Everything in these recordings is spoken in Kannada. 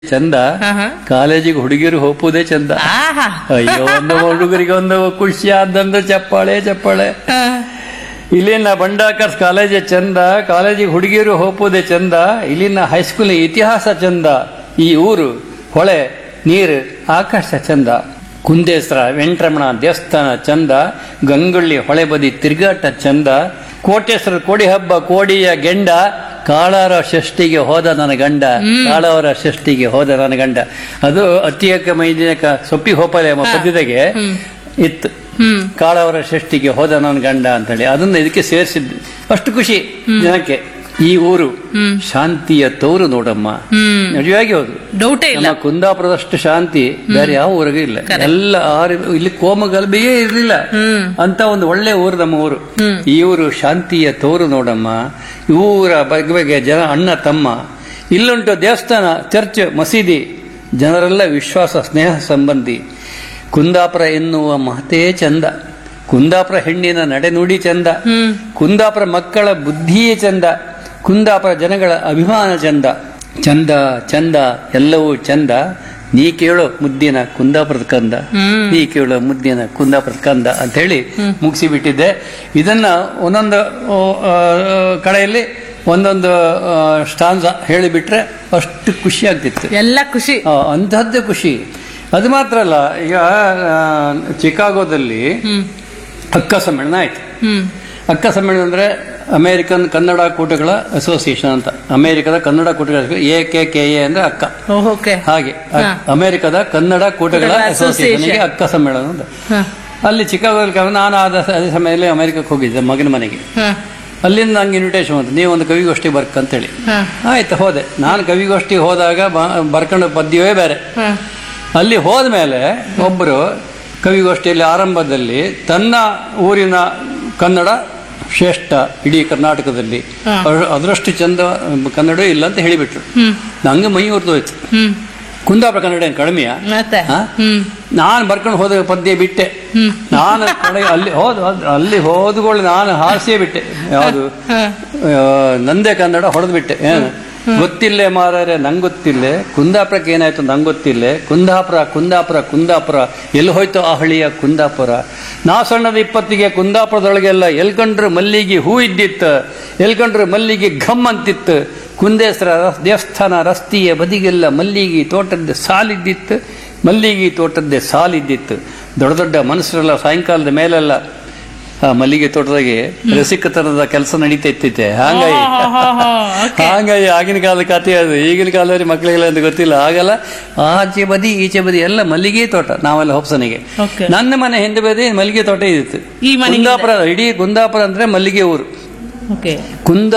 ಚಂದ ಆಹಾ. ಕಾಲೇಜಿಗೆ ಹುಡುಗಿಯರು ಹೋಪುದೇ ಚಂದ ಆಹಾ ಅಯ್ಯೋ ಒಂದು ಹುಡುಗರಿಗೆ ಒಂದು ಖುಷಿ ಆದಂದ್ರೆ ಚಪ್ಪಾಳೆ ಚಪ್ಪಾಳೆ ಆ, ಇಲ್ಲಿನ ಬಂಡಾಕರ್ಸ್ ಕಾಲೇಜ್ ಚಂದ ಕಾಲೇಜಿಗೆ ಹುಡುಗಿಯರು ಹೋಪುದೇ ಚಂದ ಇಲ್ಲಿನ ಹೈಸ್ಕೂಲ್ ಇತಿಹಾಸ ಚಂದ ಈ ಊರು ಹೊಳೆ ನೀರು ಆಕಾಶ ಚಂದ ಕುಂದೇಶ್ವರ ವೆಂಕಟರಮಣ ದೇವಸ್ಥಾನ ಚಂದ ಗಂಗೊಳ್ಳಿ ಹೊಳೆ ಬದಿ ತಿರುಗಾಟ ಚಂದ ಕೋಟೇಶ್ವರ ಕೋಡಿ ಹಬ್ಬ ಕೋಡಿಯ ಗೆಂಡ ಕಾಳಾರ ಷಷ್ಠಿಗೆ ಹೋದ ನನ್ನ ಗಂಡ ಕಾಳವರ ಷಷ್ಠಿಗೆ ಹೋದ ನನ್ನ ಗಂಡ ಅದು ಅತಿಯಕ ಮೈದಿನಕ ಸೊಪ್ಪಿ ಹೋಪಲೆ ಎಂಬ ಪದ್ಯತೆಗೆ ಇತ್ತು ಹ್ಮ್ ಕಾಳವರ ಷಷ್ಠಿಗೆ ಹೋದ ನನ್ನ ಗಂಡ ಅಂತೇಳಿ ಅದನ್ನ ಇದಕ್ಕೆ ಸೇರಿಸಿದ್ದು ಅಷ್ಟು ಖುಷಿ ಜನಕ್ಕೆ ಈ ಊರು ಶಾಂತಿಯ ತೋರು ನೋಡಮ್ಮ ಹ್ಮ್ ನಿಜವಾಗಿ ಹೌದು ಡೌಟೇ ಇಲ್ಲ ನಮ್ಮ ಕುಂದಾಪುರದಷ್ಟು ಶಾಂತಿ ಬೇರೆ ಯಾವ ಊರಿಗೂ ಇಲ್ಲ ಎಲ್ಲ ಆರು ಇಲ್ಲಿ ಕೋಮಗಲ್ಬೆಯೇ ಇರಲಿಲ್ಲ ಹ್ಮ್ ಅಂತ ಒಂದು ಒಳ್ಳೆ ಊರು ನಮ್ಮ ಊರು ಈ ಊರು ಶಾಂತಿಯ ತೋರು ನೋಡಮ್ಮ ಈ ಊರ ಬಗ್ಗೆ ಬಗ್ಗೆ ಜನ ಅಣ್ಣ ತಮ್ಮ ಇಲ್ಲುಂಟು ದೇವಸ್ಥಾನ ಚರ್ಚ್ ಮಸೀದಿ ಜನರೆಲ್ಲ ವಿಶ್ವಾಸ ಸ್ನೇಹ ಸಂಬಂಧಿ ಕುಂದಾಪುರ ಎನ್ನುವ ಮಹತೇ ಚಂದ ಕುಂದಾಪುರ ಹೆಣ್ಣಿನ ನಡೆನುಡಿ ಚಂದ ಹ್ಮ್ ಕುಂದಾಪುರ ಮಕ್ಕಳ ಬುದ್ಧಿಯೇ ಚಂದ ಕುಂದಾಪುರ ಜನಗಳ ಅಭಿಮಾನ ಚಂದ ಚಂದ ಚಂದ ಎಲ್ಲವೂ ಚಂದ ನೀ ಕೇಳೋ ಮುದ್ದಿನ ಕುಂದಾಪುರದ ಕಂದ ಹ್ಮ್. ನೀ ಕೇಳೋ ಮುದ್ದಿನ ಕುಂದಾಪುರದ ಕಂದ ಅಂತ ಹೇಳಿ ಮುಗಿಸಿ ಬಿಟ್ಟಿದ್ದೆ ಇದನ್ನ ಒಂದೊಂದು ಆ, ಆ, ಕಡೆಯಲ್ಲಿ ಒಂದೊಂದು ಸ್ಟಾನ್ಸ ಹೇಳಿಬಿಟ್ರೆ ಅಷ್ಟು ಖುಷಿ ಆಗ್ತಿತ್ತು ಎಲ್ಲ ಖುಷಿ ಆ, ಅಂತಹದ್ದೇ ಖುಷಿ ಅದು ಮಾತ್ರ ಅಲ್ಲ ಈಗ ಆ, ಚಿಕಾಗೋದಲ್ಲಿ ಹ್ಮ್ ಅಕ್ಕ ಸಮ್ಮೇಳನ ಆಯ್ತು ಹ್ಮ್ ಅಕ್ಕ ಸಮ್ಮೇಳನ ಅಂದ್ರೆ ಅಮೆರಿಕನ್ ಕನ್ನಡ ಕೂಟಗಳ ಅಸೋಸಿಯೇಷನ್ ಅಂತ ಅಮೆರಿಕದ ಕನ್ನಡ ಕೂಟಗಳ ಎ ಕೆ ಕೆ ಎ ಅಂದ್ರೆ ಅಕ್ಕ ಓಕೆ ಹಾಗೆ ಅ- ಹಾ. ಅಮೆರಿಕದ ಕನ್ನಡ ಕೂಟಗಳ ಕೂಟಗಳ ಅಸೋಸಿಯೇಷನ್ಗೆ association. ಅಕ್ಕ ಸಮ್ಮೇಳನ ಅಂತ ಹ ಅಲ್ಲಿ ಚಿಕಾಗೋದಲ್ಲಿ ಕರ್ದು ನಾನು ಆದ ಸ- ಅದೇ ಸಮಯದಲ್ಲಿ ಅಮೆರಿಕಕ್ಕೆ ಹೋಗಿದ್ದೆ ಮಗನ ಮನೆಗೆ ಹ ಅಲ್ಲಿಂದ ನಂಗೆ ಇನ್ವಿಟೇಷನ್ ಬಂತು ನೀವು ಒಂದು ಕವಿಗೋಷ್ಠಿ ಬರ್ಕಂತೇಳಿ ಹ ಆಯ್ತು ಹೋದೆ ನಾನು ಕವಿಗೋಷ್ಠಿ ಹೋದಾಗ ಬ- ಬರ್ಕೊಂಡು ಪದ್ಯವೇ ಬೇರೆ ಹ ಅಲ್ಲಿ ಹೋದ್ಮೇಲೆ ಒಬ್ಬರು ಕವಿಗೋಷ್ಠಿಯಲ್ಲಿ ಆರಂಭದಲ್ಲಿ ತನ್ನ ಊರಿನ ಕನ್ನಡ ಶ್ರೇಷ್ಠ ಇಡೀ ಕರ್ನಾಟಕದಲ್ಲಿ ಹಾ. ಅದ್ರ- ಅದರಷ್ಟು ಚಂದ ಕನ್ನಡ ಇಲ್ಲ ಅಂತ ಹೇಳಿಬಿಟ್ರು ಹ್ಮ್ ನಂಗೆ ಮೈ ಹೊರತೋಯ್ತು ಹ್ಮ್ ಕುಂದಾಪುರ ಕನ್ನಡ ಏನು ಕಡಿಮೆಯಾ ಮತ್ತೆ ಹಾ? ಹ್ಮ್ ನಾನು ಬರ್ಕೊಂಡು ಹೋದ ಪದ್ಯ ಬಿಟ್ಟೆ ಹ್ಮ್ ನಾನು ಕಡೆ ಅಲ್ಲಿ ಹೋದ ಅಲ್ಲಿ ಹೋದ್ಕೊಳ್ಳಿ ನಾನು ಹಾಸ್ಯ ಬಿಟ್ಟೆ ಯಾವುದು ಹ ಆ, ನಂದೇ ಕನ್ನಡ ಹೊಡೆದು ಬಿಟ್ಟೆ ಏನು ಗೊತ್ತಿಲ್ಲೇ ಮಾರಾರೆ ನಂಗೆ ಗೊತ್ತಿಲ್ಲೇ ಕುಂದಾಪುರಕ್ಕೆ ಏನಾಯ್ತು ನಂಗೆ ಗೊತ್ತಿಲ್ಲೇ ಕುಂದಾಪುರ ಕುಂದಾಪುರ ಕುಂದಾಪುರ ಎಲ್ಲಿ ಹೋಯ್ತು ಆ ಹಳಿಯ ಕುಂದಾಪುರ ನಾ ಸಣ್ಣದ ಇಪ್ಪತ್ತಿಗೆ ಕುಂದಾಪುರದೊಳಗೆಲ್ಲ ಎಲ್ಕಂಡ್ರು ಮಲ್ಲಿಗೆ ಹೂ ಇದ್ದಿತ್ತು ಎಲ್ಕಂಡ್ರು ಮಲ್ಲಿಗೆ ಘಮ್ ಅಂತಿತ್ತು ಕುಂದೇಶ್ವರ ರಸ್- ದೇವಸ್ಥಾನ ರಸ್ತೆಯ ಬದಿಗೆಲ್ಲ ಮಲ್ಲಿಗೆ ತೋಟದ ಸಾಲಿದ್ದಿತ್ತು ಮಲ್ಲಿಗೆ ತೋಟದ್ದೇ ಸಾಲಿದ್ದಿತ್ತು ದೊಡ್ಡ ದೊಡ್ಡ ಮನುಷ್ಯರೆಲ್ಲ ಸಾಯಂಕಾಲದ ಮೇಲೆಲ್ಲ ಆ ಮಲ್ಲಿಗೆ ತೋಟದಾಗೆ ರಸಿಕತನದ ಕೆಲಸ ನಡೀತಾ ಇತ್ತಿತ್ತೆ ಹಾಂಗಾಗಿ ಹ, ಹ, ಹ, okay. ಹಾಂಗಾಗಿ ಆಗಿನ ಕಾಲದ ಕಥೆ ಅದು ಈಗಿನ ಕಾಲದಲ್ಲಿ ಮಕ್ಕಳಿಗೆಲ್ಲ ಅಂತ ಗೊತ್ತಿಲ್ಲ ಆಗಲ್ಲ ಆಚೆ ಬದಿ ಈಚೆ ಬದಿ ಎಲ್ಲ ಮಲ್ಲಿಗೆ ತೋಟ ನಾವೆಲ್ಲ ಹೊಪ್ಸನಿಗೆ Okay. ನನ್ನ ಮನೆ ಹಿಂದೆ ಬದಿ ಮಲ್ಲಿಗೆ ತೋಟ ಇದ್ದಿತ್ತು ಈ ಮನೆ ಕುಂದಾಪುರ ಇಡೀ ಕುಂದಾಪುರ ಅಂದ್ರೆ ಮಲ್ಲಿಗೆ ಊರು ಓಕೆ ಕುಂದ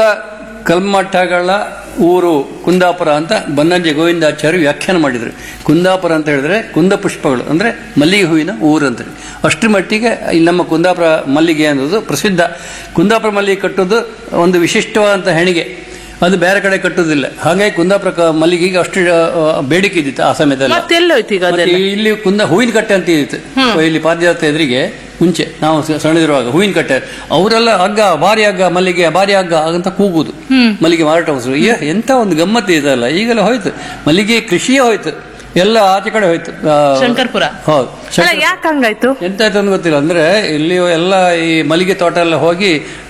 ಕಲ್ಮಠಗಳ ಊರು ಕುಂದಾಪುರ ಅಂತ ಬನ್ನಂಜೆ ಗೋವಿಂದಾಚಾರ್ಯ ವ್ಯಾಖ್ಯಾನ ಮಾಡಿದ್ರು ಕುಂದಾಪುರ ಅಂತ ಹೇಳಿದ್ರೆ ಕುಂದ ಪುಷ್ಪಗಳು ಅಂದ್ರೆ ಮಲ್ಲಿಗೆ ಹೂವಿನ ಊರು ಅಂತ ಅಷ್ಟರ ಮಟ್ಟಿಗೆ ಇಲ್ಲಿ ನಮ್ಮ ಕುಂದಾಪುರ ಮಲ್ಲಿಗೆ ಅನ್ನೋದು ಪ್ರಸಿದ್ಧ ಕುಂದಾಪುರ ಮಲ್ಲಿಗೆ ಕಟ್ಟೋದು ಒಂದು ವಿಶಿಷ್ಟವಾದಂಥ ಹೆಣಿಗೆ ಅದು ಬೇರೆ ಕಡೆ ಕಟ್ಟೋದಿಲ್ಲ ಹಾಗಾಗಿ ಕುಂದಾಪುರ ಕ- ಮಲ್ಲಿಗೆಗೆ ಅಷ್ಟು ಆ, ಬೇಡಿಕೆ ಇದ್ದಿತ್ತು ಆ ಸಮಯದಲ್ಲಿ ಮತ್ತೆಲ್ಲೋಯ್ತು ಈಗ ಮತ್ತೆ ಅದೆಲ್ಲ ಇಲ್ಲಿ ಕುಂದ ಹೂವಿನ ಕಟ್ಟೆ ಅಂತ ಇತ್ತು ಇಲ್ಲಿ ಪಾದಯಾತ್ರೆ ಎದುರಿಗೆ ಮುಂಚೆ ನಾವು ಸ- ಸಣ್ಣದಿರುವಾಗ ಹೂವಿನ ಕಟ್ಟೆ ಅವರೆಲ್ಲ ಹಗ್ಗ ಭಾರಿ ಹಗ್ಗ ಮಲ್ಲಿಗೆ ಭಾರಿ ಹಗ್ಗ ಅಂತ ಕೂಗುದು ಮಲ್ಲಿಗೆ ಮಾರಾಟ ಹೊಸರು ಏ ಎಂತ ಒಂದು ಗಮ್ಮತ್ತು ಇದಲ್ಲ ಈಗೆಲ್ಲ ಹೋಯ್ತು ಮಲ್ಲಿಗೆ ಕೃಷಿಯೇ ಹೋಯ್ತು ಎಲ್ಲ ಆಚೆ ಕಡೆ ಹೋಯ್ತು ಆ, ಶಂಕರ್ಪುರ ಹೌದು ಅಲ್ಲ ಯಾಕೆ ಹಂಗಾಯ್ತು ಎಂತ ಆಯ್ತು ಅಂತ ಗೊತ್ತಿಲ್ಲ ಅಂದ್ರೆ ಇಲ್ಲಿ ಎಲ್ಲ ಈ ಮಲ್ಲಿಗೆ ತೋಟ ಎಲ್ಲ ಹೋಗಿ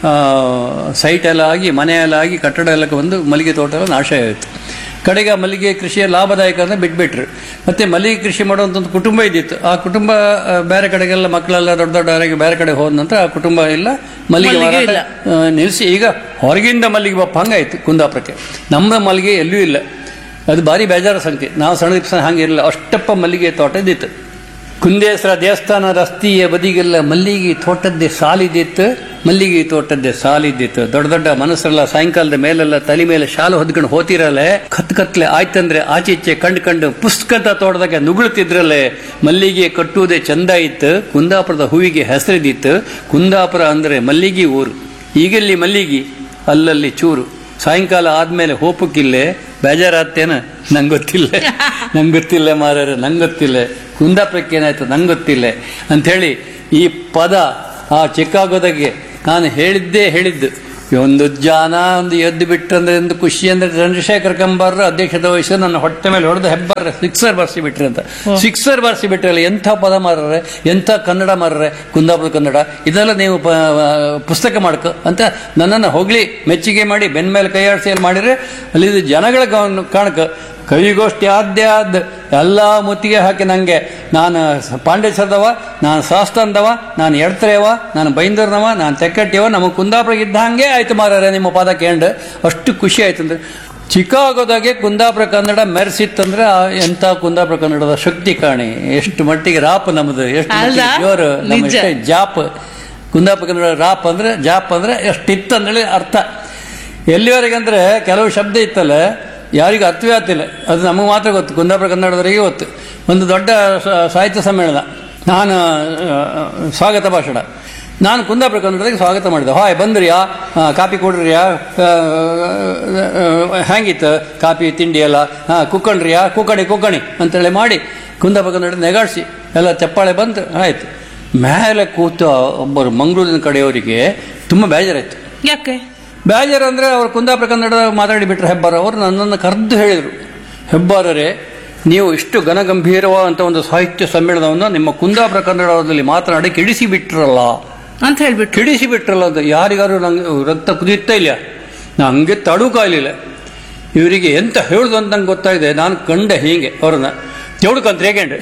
ಸೈಟ್ ಎಲ್ಲ ಆಗಿ ಮನೆ ಎಲ್ಲ ಆಗಿ ಕಟ್ಟಡ ಎಲ್ಲ ಬಂದು ಮಲ್ಲಿಗೆ ತೋಟ ಎಲ್ಲ ನಾಶ ಆಯಿತು ಕಡೆಗೆ ಆ ಮಲ್ಲಿಗೆ ಕೃಷಿಯ ಲಾಭದಾಯಕ ಅಂತ ಬಿಟ್ಬಿಟ್ರು ಮತ್ತೆ ಮಲ್ಲಿಗೆ ಕೃಷಿ ಮಾಡುವಂತ ಒಂದು ಕುಟುಂಬ ಇದ್ದಿತ್ತು ಆ ಕುಟುಂಬ ಆ, ಬೇರೆ ಕಡೆಗೆಲ್ಲ ಮಕ್ಕಳೆಲ್ಲ ದೊಡ್ಡ ದೊಡ್ಡವರಾಗಿ ಬೇರೆ ಕಡೆ ಹೋದ ನಂತರ ಆ ಕುಟುಂಬ ಇಲ್ಲ ಮಲ್ಲಿಗೆ ಮಲ್ಲಿಗೆ ಮಾರಾಟ ಇಲ್ಲ. ಆ, ನಿಲ್ಲಿಸಿ ಈಗ ಹೊರಗಿಂದ ಮಲ್ಲಿಗೆ ಬಪ್ಪ ಹಂಗಾಯ್ತು ಕುಂದಾಪುರಕ್ಕೆ ನಮ್ಮ ಮಲ್ಲಿಗೆ ಎಲ್ಲೂ ಇಲ್ಲ ಅದು ಭಾರಿ ಬೇಜಾರ ಸಂಖ್ಯೆ ನಾವು ಸಣ್ಣ ದಿವಸ ಹಂಗಿರಲಿಲ್ಲ ಅಷ್ಟಪ್ಪ ಮಲ್ಲಿಗೆ ತೋಟ ಇದ್ದಿತ್ತು ಕುಂದೇಶ್ವರ ದೇವಸ್ಥಾನ ರಸ್ತೆಯ ಬದಿಗೆಲ್ಲ ಮಲ್ಲಿಗೆ ತೋಟದ್ದೇ ಸಾಲಿದ್ದಿತ್ತು ಮಲ್ಲಿಗೆ ತೋಟದ್ದೇ ಸಾಲಿದ್ದಿತ್ತು ದೊಡ್ಡ ದೊಡ್ಡ ಮನಸ್ಸರೆಲ್ಲ ಸಾಯಂಕಾಲದ ಮೇಲೆಲ್ಲ ತಲೆ ಮೇಲೆ ಶಾಲು ಹೊದ್ಕೊಂಡು ಹೋತಿರಲ್ಲೇ ಕತ್ ಕತ್ಲೆ ಆಯ್ತಂದ್ರೆ ಆಚೆ ಈಚೆ ಕಂಡು ಕಂಡು ಪುಸ್ತಕದ ತೋಟದಾಗ ನುಗುಳುತ್ತಿದ್ರಲ್ಲೇ ಮಲ್ಲಿಗೆ ಕಟ್ಟುವುದೇ ಚಂದ ಇತ್ತು ಕುಂದಾಪುರದ ಹೂವಿಗೆ ಹೆಸರಿದ್ದಿತ್ತು ಕುಂದಾಪುರ ಅಂದ್ರೆ ಮಲ್ಲಿಗೆ ಊರು ಈಗೆಲ್ಲಿ ಮಲ್ಲಿಗೆ ಅಲ್ಲಲ್ಲಿ ಚೂರು ಸಾಯಂಕಾಲ ಆದ್ಮೇಲೆ ಹೋಪಕ್ಕಿಲ್ಲೆ ಬೇಜಾರಾತೇನ ನಂಗೆ ಗೊತ್ತಿಲ್ಲ ನಂಗೆ ಗೊತ್ತಿಲ್ಲ ಮಾರ್ಯಾರ ನಂಗೆ ಗೊತ್ತಿಲ್ಲ ಕುಂದಾಪುರಕ್ಕೆ ಏನಾಯ್ತು ನಂಗೆ ಗೊತ್ತಿಲ್ಲ ಅಂಥೇಳಿ ಈ ಪದ ಆ ಚಿಕಾಗೋದಾಗೆ ನಾನು ಹೇಳಿದ್ದೇ ಹೇಳಿದ್ದು ಒಂದು ಜಾನ ಒಂದು ಎದ್ದು ಬಿಟ್ಟಂದ್ರೆ ಒಂದು ಖುಷಿ ಅಂದ್ರೆ ಚಂದ್ರಶೇಖರ್ ಕಂಬಾರ ಅಧ್ಯಕ್ಷತೆ ವಹಿಸಿ ನನ್ನ ಹೊಟ್ಟೆ ಮೇಲೆ ಹೊಡೆದು ಹೆಬ್ಬಾರ ಸಿಕ್ಸರ್ ಬರ್ಸಿ ಬಿಟ್ರಿ ಅಂತ ಸಿಕ್ಸರ್ ಬರ್ಸಿ ಬಿಟ್ರಲ್ಲ ಎಂಥ ಪದ ಮಾರ್ರೆ ಎಂಥ ಕನ್ನಡ ಮಾರ್ರೆ ಕುಂದಾಪುರ ಕನ್ನಡ ಇದೆಲ್ಲ ನೀವು ಪ- ಪುಸ್ತಕ ಮಾಡ್ಕೊ ಅಂತ ನನ್ನನ್ನು ಹೊಗಳಿ ಮೆಚ್ಚುಗೆ ಮಾಡಿ ಬೆನ್ನ ಮೇಲೆ ಕೈಯಾಡಿಸಿ ಅಲ್ಲಿ ಮಾಡಿದ್ರೆ ಅಲ್ಲಿ ಇದು ಜನಗಳ ಗಮನ ಕಾಣಕ ಕವಿಗೋಷ್ಠಿ ಆದ್ಯ ಆದ್ ಎಲ್ಲ ಮುತ್ತಿಗೆ ಹಾಕಿ ನಂಗೆ ನಾನು ಪಾಂಡೇಶ್ವರದವ ನಾನು ಶಾಸ್ತ್ರದವ ನಾನು ಎಡ್ತರೆಯವ ನಾನು ಬೈಂದೂರ್ನವ ನಾನು ತೆಕ್ಕಟ್ಟಿಯವ ನಮಗೆ ಕುಂದಾಪುರ ಇದ್ದ ಹಂಗೆ ಆಯ್ತು ಮಾರಾರೆ ನಿಮ್ಮ ಪದ ಕೇಂದ್ರ ಅಷ್ಟು ಖುಷಿ ಆಯ್ತು ಅಂದ್ರೆ ಚಿಕಾಗೋದಾಗೆ ಕುಂದಾಪುರ ಕನ್ನಡ ಮೆರೆಸಿತ್ತಂದ್ರೆ ಆ ಎಂಥ ಕುಂದಾಪುರ ಕನ್ನಡದ ಶಕ್ತಿ ಕಾಣಿ ಎಷ್ಟು ಮಟ್ಟಿಗೆ ರಾಪ್ ನಮ್ದು ಎಷ್ಟು ಅಲ್ವಾ? ಮಟ್ಟಿಗೆ ಜೋರು ನಮ್ಮ ನಿಜ. ಎಷ್ಟೇ ಜಾಪ್ ಕುಂದಾಪುರ ಕನ್ನಡ ರಾಪ್ ಅಂದ್ರೆ ಜಾಪ್ ಅಂದ್ರೆ ಎಷ್ಟಿತ್ತಂದೇಳಿ ಅರ್ಥ ಎಲ್ಲಿವರೆಗೆ ಅಂದ್ರೆ ಕೆಲವು ಶಬ್ದ ಇತ್ತಲ್ಲ ಯಾರಿಗೂ ಅರ್ಥವೇ ಆಗ್ತಿಲ್ಲ ಅದು ನಮಗೆ ಮಾತ್ರ ಗೊತ್ತು ಕುಂದಾಪುರ ಕನ್ನಡದವರಿಗೆ ಗೊತ್ತು ಒಂದು ದೊಡ್ಡ ಸ- ಸಾಹಿತ್ಯ ಸಮ್ಮೇಳನ ನಾನು ಆ, ಸ್ವಾಗತ ಭಾಷಣ ನಾನು ಕುಂದಾಪುರ ಕನ್ನಡದಾಗ ಸ್ವಾಗತ ಮಾಡಿದೆ ಹಾಯ್ ಬಂದ್ರಿಯಾ ಆ, ಕಾಪಿ ಕೊಡ್ರಿಯಾ ಆ, ಆ, ಹೆಂಗಿತ್ತು ಕಾಪಿ ತಿಂಡಿ ಎಲ್ಲ ಹಾಂ ಕುಕ್ಕಣ್ರಿಯಾ ಕುಕ್ಕಣಿ ಕುಕ್ಕಣಿ ಅಂತೇಳಿ ಮಾಡಿ ಕುಂದಾಪುರ ಕನ್ನಡ ನೆಗಾಡಿಸಿ ಎಲ್ಲ ಚಪ್ಪಾಳೆ ಬಂತು ಆಯ್ತು ಮೇಲೆ ಕೂತ ಒಬ್ಬರು ಮಂಗಳೂರಿನ ಕಡೆಯವರಿಗೆ ತುಂಬ ಬೇಜಾರಾಯ್ತು ಯಾಕೆ ಬೇಜಾರು ಅಂದರೆ ಅವರು ಕುಂದಾಪುರ ಕನ್ನಡ ಮಾತಾಡಿ ಬಿಟ್ರೆ ಹೆಬ್ಬಾರ ಅವರು ನನ್ನನ್ನು ಕರೆದು ಹೇಳಿದರು ಹೆಬ್ಬಾರರೇ ನೀವು ಇಷ್ಟು ಘನಗಂಭೀರವಾದಂಥ ಒಂದು ಸಾಹಿತ್ಯ ಸಮ್ಮೇಳನವನ್ನು ನಿಮ್ಮ ಕುಂದಾಪುರ ಕನ್ನಡದಲ್ಲಿ ಮಾತನಾಡಿ ಕೆಡಿಸಿ ಬಿಟ್ರಲ್ಲ ಅಂತ ಹೇಳ್ಬಿಟ್ಟು ಕೆಡಿಸಿ ಬಿಟ್ರಲ್ಲ ಅಂತ ಯಾರಿಗಾರು ನಂಗೆ ರಕ್ತ ಕುದಿಯುತ್ತಾ ಇಲ್ಲ ನಾ ಹಂಗೆ ತಡು ಕಾಲಿಲ್ಲ ಇವರಿಗೆ ಎಂತ ಹೇಳುದು ಅಂತ ನಂಗೆ ಗೊತ್ತಾಗಿದೆ ನಾನು ಕಂಡೆ ಹೀಗೆ ಅವ್ರನ್ನ ತೆವಡ್ಕಂತ ರೇಗಂಡೆ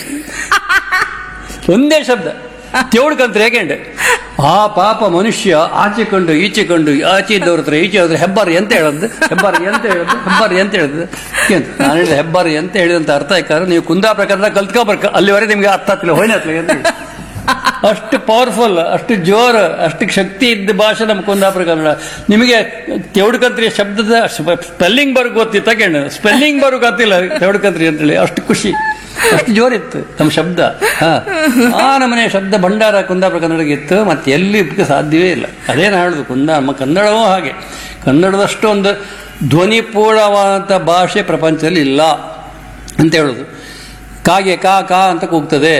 ಒಂದೇ ಶಬ್ದ ತೆವಡ್ಕಂತ ರೇಗಂಡೆ ಆ ಪಾಪ ಮನುಷ್ಯ ಆಚೆ ಕಂಡು ಈಚೆ ಕಂಡು ಆಚೆ ಇದ್ದವ್ರ ಹತ್ರ ಈಚೆ ಹೋದ್ರೆ ಹೆಬ್ಬಾರಿ ಎಂತ ಹೇಳದ್ದು ಹೆಬ್ಬಾರಿ ಎಂತ ಹೇಳದ್ದು ಹೆಬ್ಬಾರಿ ಎಂತ ಹೇಳದ್ದು ಏನು ನಾನು ಹೇಳಿದೆ ಹೆಬ್ಬಾರಿ ಎಂತ ಹೇಳಿದಂತ ಅರ್ಥ ಆಯ್ತಾರೆ ನೀವು ಕುಂದಾಪುರ ಕನ್ನಡ ಕಲ್ತ್ಕೋಬರ್ಕ ಅಲ್ಲಿವರೆಗೆ ನಿಮ್ಗೆ ಅರ್ಥ ಆಗ್ತಿಲ್ಲ ಹೋಯ್ನತ್ಲೆ ಅಂತ ಹೇಳಿ ಅಷ್ಟು ಪವರ್ಫುಲ್ ಅಷ್ಟು ಜೋರು ಅಷ್ಟು ಶಕ್ತಿ ಇದ್ದ ಭಾಷೆ ನಮ್ಮ ಕುಂದಾಪುರ ಕನ್ನಡ ನಿಮಗೆ ತೆವಡ್ಕಂತ್ರಿ ಶಬ್ದದ ಸ್ಪೆಲ್ಲಿಂಗ್ ಬರೋ ಗೊತ್ತಿತ್ತು ತಗೊಂಡು ಸ್ಪೆಲ್ಲಿಂಗ್ ಬರೋ ಗೊತ್ತಿಲ್ಲ ತೆವಡ್ಕಂತ್ರಿ ಅಂತೇಳಿ ಅಷ್ಟು ಖುಷಿ ಅಷ್ಟು ಜೋರಿತ್ತು ನಮ್ಮ ಶಬ್ದ ಹಾ ಆ ನಮನೆ ಶಬ್ದ ಭಂಡಾರ ಕುಂದಾಪುರ ಕನ್ನಡಕ್ಕೆ ಇತ್ತು ಮತ್ತೆ ಎಲ್ಲಿ ಇಪ್ಪಕ್ಕೆ ಸಾಧ್ಯವೇ ಇಲ್ಲ ಅದೇ ನಾನು ಹೇಳುದು ಕುಂದ ನಮ್ಮ ಕನ್ನಡವೂ ಹಾಗೆ ಕನ್ನಡದಷ್ಟು ಒಂದು ಧ್ವನಿಪೂರ್ಣವಾದಂಥ ಭಾಷೆ ಪ್ರಪಂಚದಲ್ಲಿ ಇಲ್ಲ ಅಂತ ಹೇಳುದು ಕಾಗೆ ಕಾ ಕಾ ಅಂತ ಕೂಗ್ತದೆ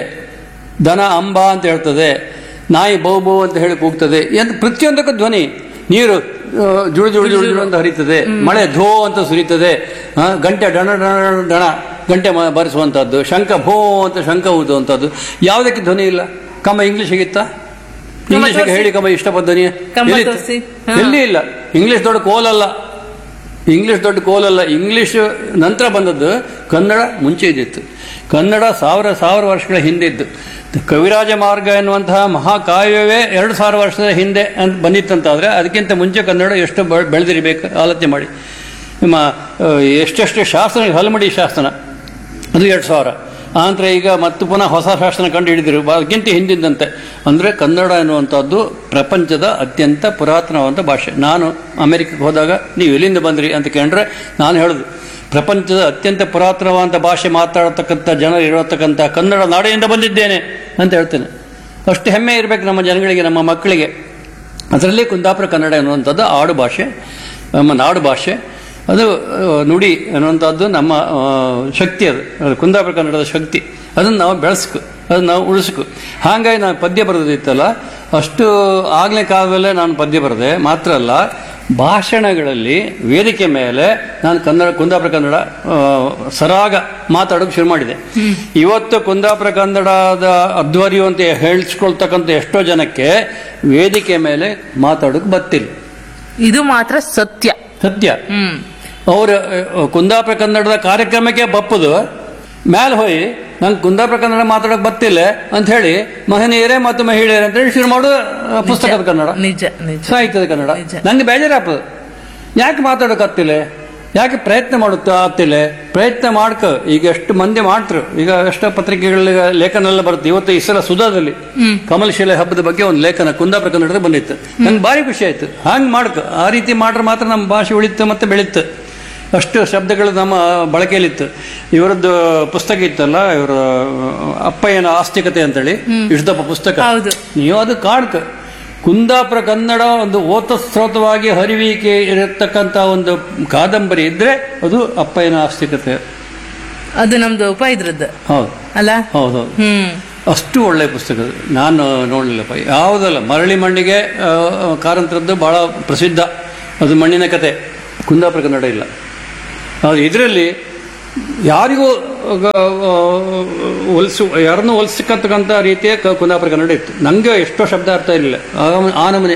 ದನ ಅಂಬ ಅಂತ ಹೇಳ್ತದೆ ನಾಯಿ ಬೌ ಬೌ ಅಂತ ಹೇಳಿ ಕೂಗ್ತದೆ ಎಂದು ಪ್ರತಿಯೊಂದಕ್ಕೂ ಧ್ವನಿ ನೀರು ಆ, ಜುಳು ಜುಳು ಜುಳು ಜುಳು ಅಂತ ಹರಿತದೆ ಮಳೆ ಧೋ ಅಂತ ಸುರಿತದೆ ಆ, ಗಂಟೆ ಡಣ ಡಣ ಡಣ ಡಣ ಗಂಟೆ ಮ- ಬಾರಿಸುವಂತಹದ್ದು ಶಂಖ ಭೋ ಅಂತ ಶಂಖ ಊದುವಂಥದ್ದು ಯಾವುದಕ್ಕೆ ಧ್ವನಿ ಇಲ್ಲ ಕಮ್ಮ ಇಂಗ್ಲಿಷಿಗಿತ್ತ ಇಂಗ್ಲಿಷಿಗೆ ತೋರ್ಸಿ. ಹೇಳಿ ಕಮ್ಮ ಇಷ್ಟಪಟ್ಟ ಧ್ವನಿ ಕಮ್ಮ ಎಲ್ಲಿತ್ತು? ತೋರ್ಸಿ. ಹಾ. ಎಲ್ಲಿ ಇಲ್ಲ ಇಂಗ್ಲಿಷ್ ದೊಡ್ಡ ಕೋಲಲ್ಲ ಇಂಗ್ಲಿಷ್ ದೊಡ್ಡ ಕೋಲಲ್ಲ ಇಂಗ್ಲಿಷ್ ನಂತರ ಬಂದದ್ದು ಕನ್ನಡ ಮುಂಚೆ ಇದ್ದಿತ್ತು ಕನ್ನಡ ಸಾವಿರ ಸಾವಿರ ವರ್ಷಗಳ ಹಿಂದೆ ಇದ್ದು ಕವಿರಾಜ ಮಾರ್ಗ ಎನ್ನುವಂತಹ ಮಹಾಕಾವ್ಯವೇ ಎರಡು ಸಾವಿರ ವರ್ಷದ ಹಿಂದೆ ಅಂತ ಬಂದಿತ್ತಂತಾದ್ರೆ ಅದಕ್ಕಿಂತ ಮುಂಚೆ ಕನ್ನಡ ಎಷ್ಟು ಬೆ- ಬೆಳೆದಿರಬೇಕು ಆಲೋಚನೆ ಮಾಡಿ ನಿಮ್ಮ ಆ, ಎಷ್ಟೆಷ್ಟು ಶಾಸನ ಹಲಮಡಿ ಶಾಸನ ಅದು ಎರಡು ಸಾವಿರ ಆನಂತರ ಈಗ ಮತ್ತು ಪುನಃ ಹೊಸ ಶಾಸನ ಕಂಡು ಹಿಡಿದಿರು ಅದಕ್ಕಿಂತ ಹಿಂದಿಂದಂತೆ ಅಂದರೆ ಕನ್ನಡ ಎನ್ನುವಂಥದ್ದು ಪ್ರಪಂಚದ ಅತ್ಯಂತ ಪುರಾತನವಾದ ಭಾಷೆ ನಾನು ಅಮೆರಿಕಕ್ಕೆ ಹೋದಾಗ ನೀವು ಎಲ್ಲಿಂದ ಬಂದ್ರಿ ಅಂತ ಕೇಳಿದ್ರೆ ನಾನು ಹೇಳುದು ಪ್ರಪಂಚದ ಅತ್ಯಂತ ಪುರಾತನವಾದ ಭಾಷೆ ಮಾತಾಡತಕ್ಕಂಥ ಜನರು ಇರತಕ್ಕಂಥ ಕನ್ನಡ ನಾಡಿನಿಂದ ಬಂದಿದ್ದೇನೆ ಅಂತ ಹೇಳ್ತೇನೆ ಅಷ್ಟು ಹೆಮ್ಮೆ ಇರಬೇಕು ನಮ್ಮ ಜನಗಳಿಗೆ ನಮ್ಮ ಮಕ್ಕಳಿಗೆ ಅದರಲ್ಲಿ ಕುಂದಾಪುರ ಕನ್ನಡ ಎನ್ನುವಂಥದ್ದು ಆಡು ಭಾಷೆ ನಮ್ಮ ನಾಡು ಭಾಷೆ ಅದು ಆ, ನುಡಿ ಅನ್ನುವಂಥದ್ದು ನಮ್ಮ ಆ, ಶಕ್ತಿ ಅದು ಅದು ಕುಂದಾಪುರ ಕನ್ನಡದ ಶಕ್ತಿ ಅದನ್ನು ನಾವು ಬೆಳೆಸ್ಕು ಅದನ್ನು ನಾವು ಉಳಿಸ್ಕು ಹಾಗಾಗಿ ನಾನು ಪದ್ಯ ಬರೆದಿತ್ತಲ್ಲ ಅಷ್ಟು ಆಗಲೇ ಕಾಲದಲ್ಲೇ ನಾನು ಪದ್ಯ ಬರೆದೆ ಮಾತ್ರ ಅಲ್ಲ ಭಾಷಣಗಳಲ್ಲಿ ವೇದಿಕೆ ಮೇಲೆ ನಾನು ಕನ್ನಡ ಕುಂದಾಪುರ ಕನ್ನಡ ಆ, ಸರಾಗ ಮಾತಾಡೋಕೆ ಶುರು ಮಾಡಿದೆ ಇವತ್ತು ಕುಂದಾಪುರ ಕನ್ನಡದ ಅಧ್ವರ್ಯು ಅಂತ ಹೇಳಿಸ್ಕೊಳ್ತಕ್ಕಂಥ ಎಷ್ಟೋ ಜನಕ್ಕೆ ವೇದಿಕೆ ಮೇಲೆ ಮಾತಾಡೋಕೆ ಬತ್ತಿಲ್ಲ ಇದು ಮಾತ್ರ ಸತ್ಯ ಸತ್ಯ ಹ್ಮ್ ಅವರು ಕುಂದಾಪುರ ಕನ್ನಡದ ಕಾರ್ಯಕ್ರಮಕ್ಕೆ ಬಪ್ಪದು ಮ್ಯಾಲೆ ಹೋಗಿ ನಂಗೆ ಕುಂದಾಪುರ ಕನ್ನಡ ಮಾತಾಡೋಕೆ ಬತ್ತಿಲ್ಲ ಅಂತ ಹೇಳಿ ಮಹನೀಯರೇ ಮತ್ತು ಮಹಿಳೆಯರೇ ಅಂತ ಹೇಳಿ ಶುರು ಮಾಡು ಆ, ಪುಸ್ತಕದ ಕನ್ನಡ ನಿಜ ನಿಜ ಸಾಹಿತ್ಯದ ಕನ್ನಡ ನಿಜ. ನಂಗೆ ಬೇಜಾರಾಗ್ತದೆ ಯಾಕೆ ಮಾತಾಡೋಕತ್ತಿಲ್ಲ ಯಾಕೆ ಪ್ರಯತ್ನ ಮಾಡುತ್ತಾ ಆಗ್ತಿಲ್ಲ ಪ್ರಯತ್ನ ಮಾಡ್ಕ ಈಗ ಎಷ್ಟು ಮಂದಿ ಮಾಡ್ತರು ಈಗ ಎಷ್ಟೋ ಪತ್ರಿಕೆಗಳ ಲೇಖನ ಎಲ್ಲ ಬರುತ್ತೆ ಇವತ್ತು ಈ ಸಲ ಸುಧಾದಲ್ಲಿ ಕಮಲಶೀಲ ಹಬ್ಬದ ಬಗ್ಗೆ ಒಂದು ಲೇಖನ ಕುಂದಾಪುರ ಕನ್ನಡದ ಬಂದಿತ್ತು ನಂಗೆ ಭಾರಿ ಖುಷಿ ಆಯ್ತು ಹಂಗೆ ಮಾಡ್ಕ ಆ ರೀತಿ ಮಾಡ್ರೆ ಮಾತ್ರ ನಮ್ಮ ಭಾಷೆ ಉಳಿತು ಮತ್ತೆ ಬೆಳೀತು ಅಷ್ಟು ಶಬ್ದಗಳು ನಮ್ಮ ಬಳಕೆಯಲ್ಲಿತ್ತು ಇವರದ್ದು ಪುಸ್ತಕ ಇತ್ತಲ್ಲ ಇವರ ಅಪ್ಪಯ್ಯನ ಆಸ್ತಿಕತೆ ಅಂತೇಳಿ ಇಷ್ಟದಪ್ಪ ಪುಸ್ತಕ ಹೌದು. ನೀವು ಅದು ಕಾಡ್ಕ ಕುಂದಾಪುರ ಕನ್ನಡ ಒಂದು ಓತಸ್ರೋತವಾಗಿ ಹರಿವಿಕೆ ಇರತಕ್ಕಂತ ಒಂದು ಕಾದಂಬರಿ ಇದ್ರೆ ಅದು ಅಪ್ಪಯ್ಯನ ಆಸ್ತಿಕತೆ ಅದು ನಮ್ದು ಉಪ ಇದ್ರದ್ದು ಹೌದು ಅಲ್ಲ ಹೌದೌದು ಹ್ಮ್ ಅಷ್ಟು ಒಳ್ಳೆ ಪುಸ್ತಕ ಅದು. ನಾನು ನೋಡಲಿಲ್ಲಪ್ಪ ಯಾವುದಲ್ಲ ಮರಳಿ ಮಣ್ಣಿಗೆ ಆ, ಕಾರಂತರದ್ದು ಬಹಳ ಪ್ರಸಿದ್ಧ ಅದು ಮಣ್ಣಿನ ಕತೆ ಕುಂದಾಪುರ ಕನ್ನಡ ಇಲ್ಲ ಆದರೆ ಇದರಲ್ಲಿ ಯಾರಿಗೂ ಹೊಲಿಸು ಯಾರನ್ನೂ ಹೊಲಿಸಕ್ಕಂತಕ್ಕಂಥ ರೀತಿಯ ಕ- ಕುಂದಾಪುರ ಕನ್ನಡ ಇತ್ತು ನನಗೆ ಎಷ್ಟೋ ಶಬ್ದ ಅರ್ಥ ಇರಲಿಲ್ಲ ಆ- ಆ ನಮೂನೆ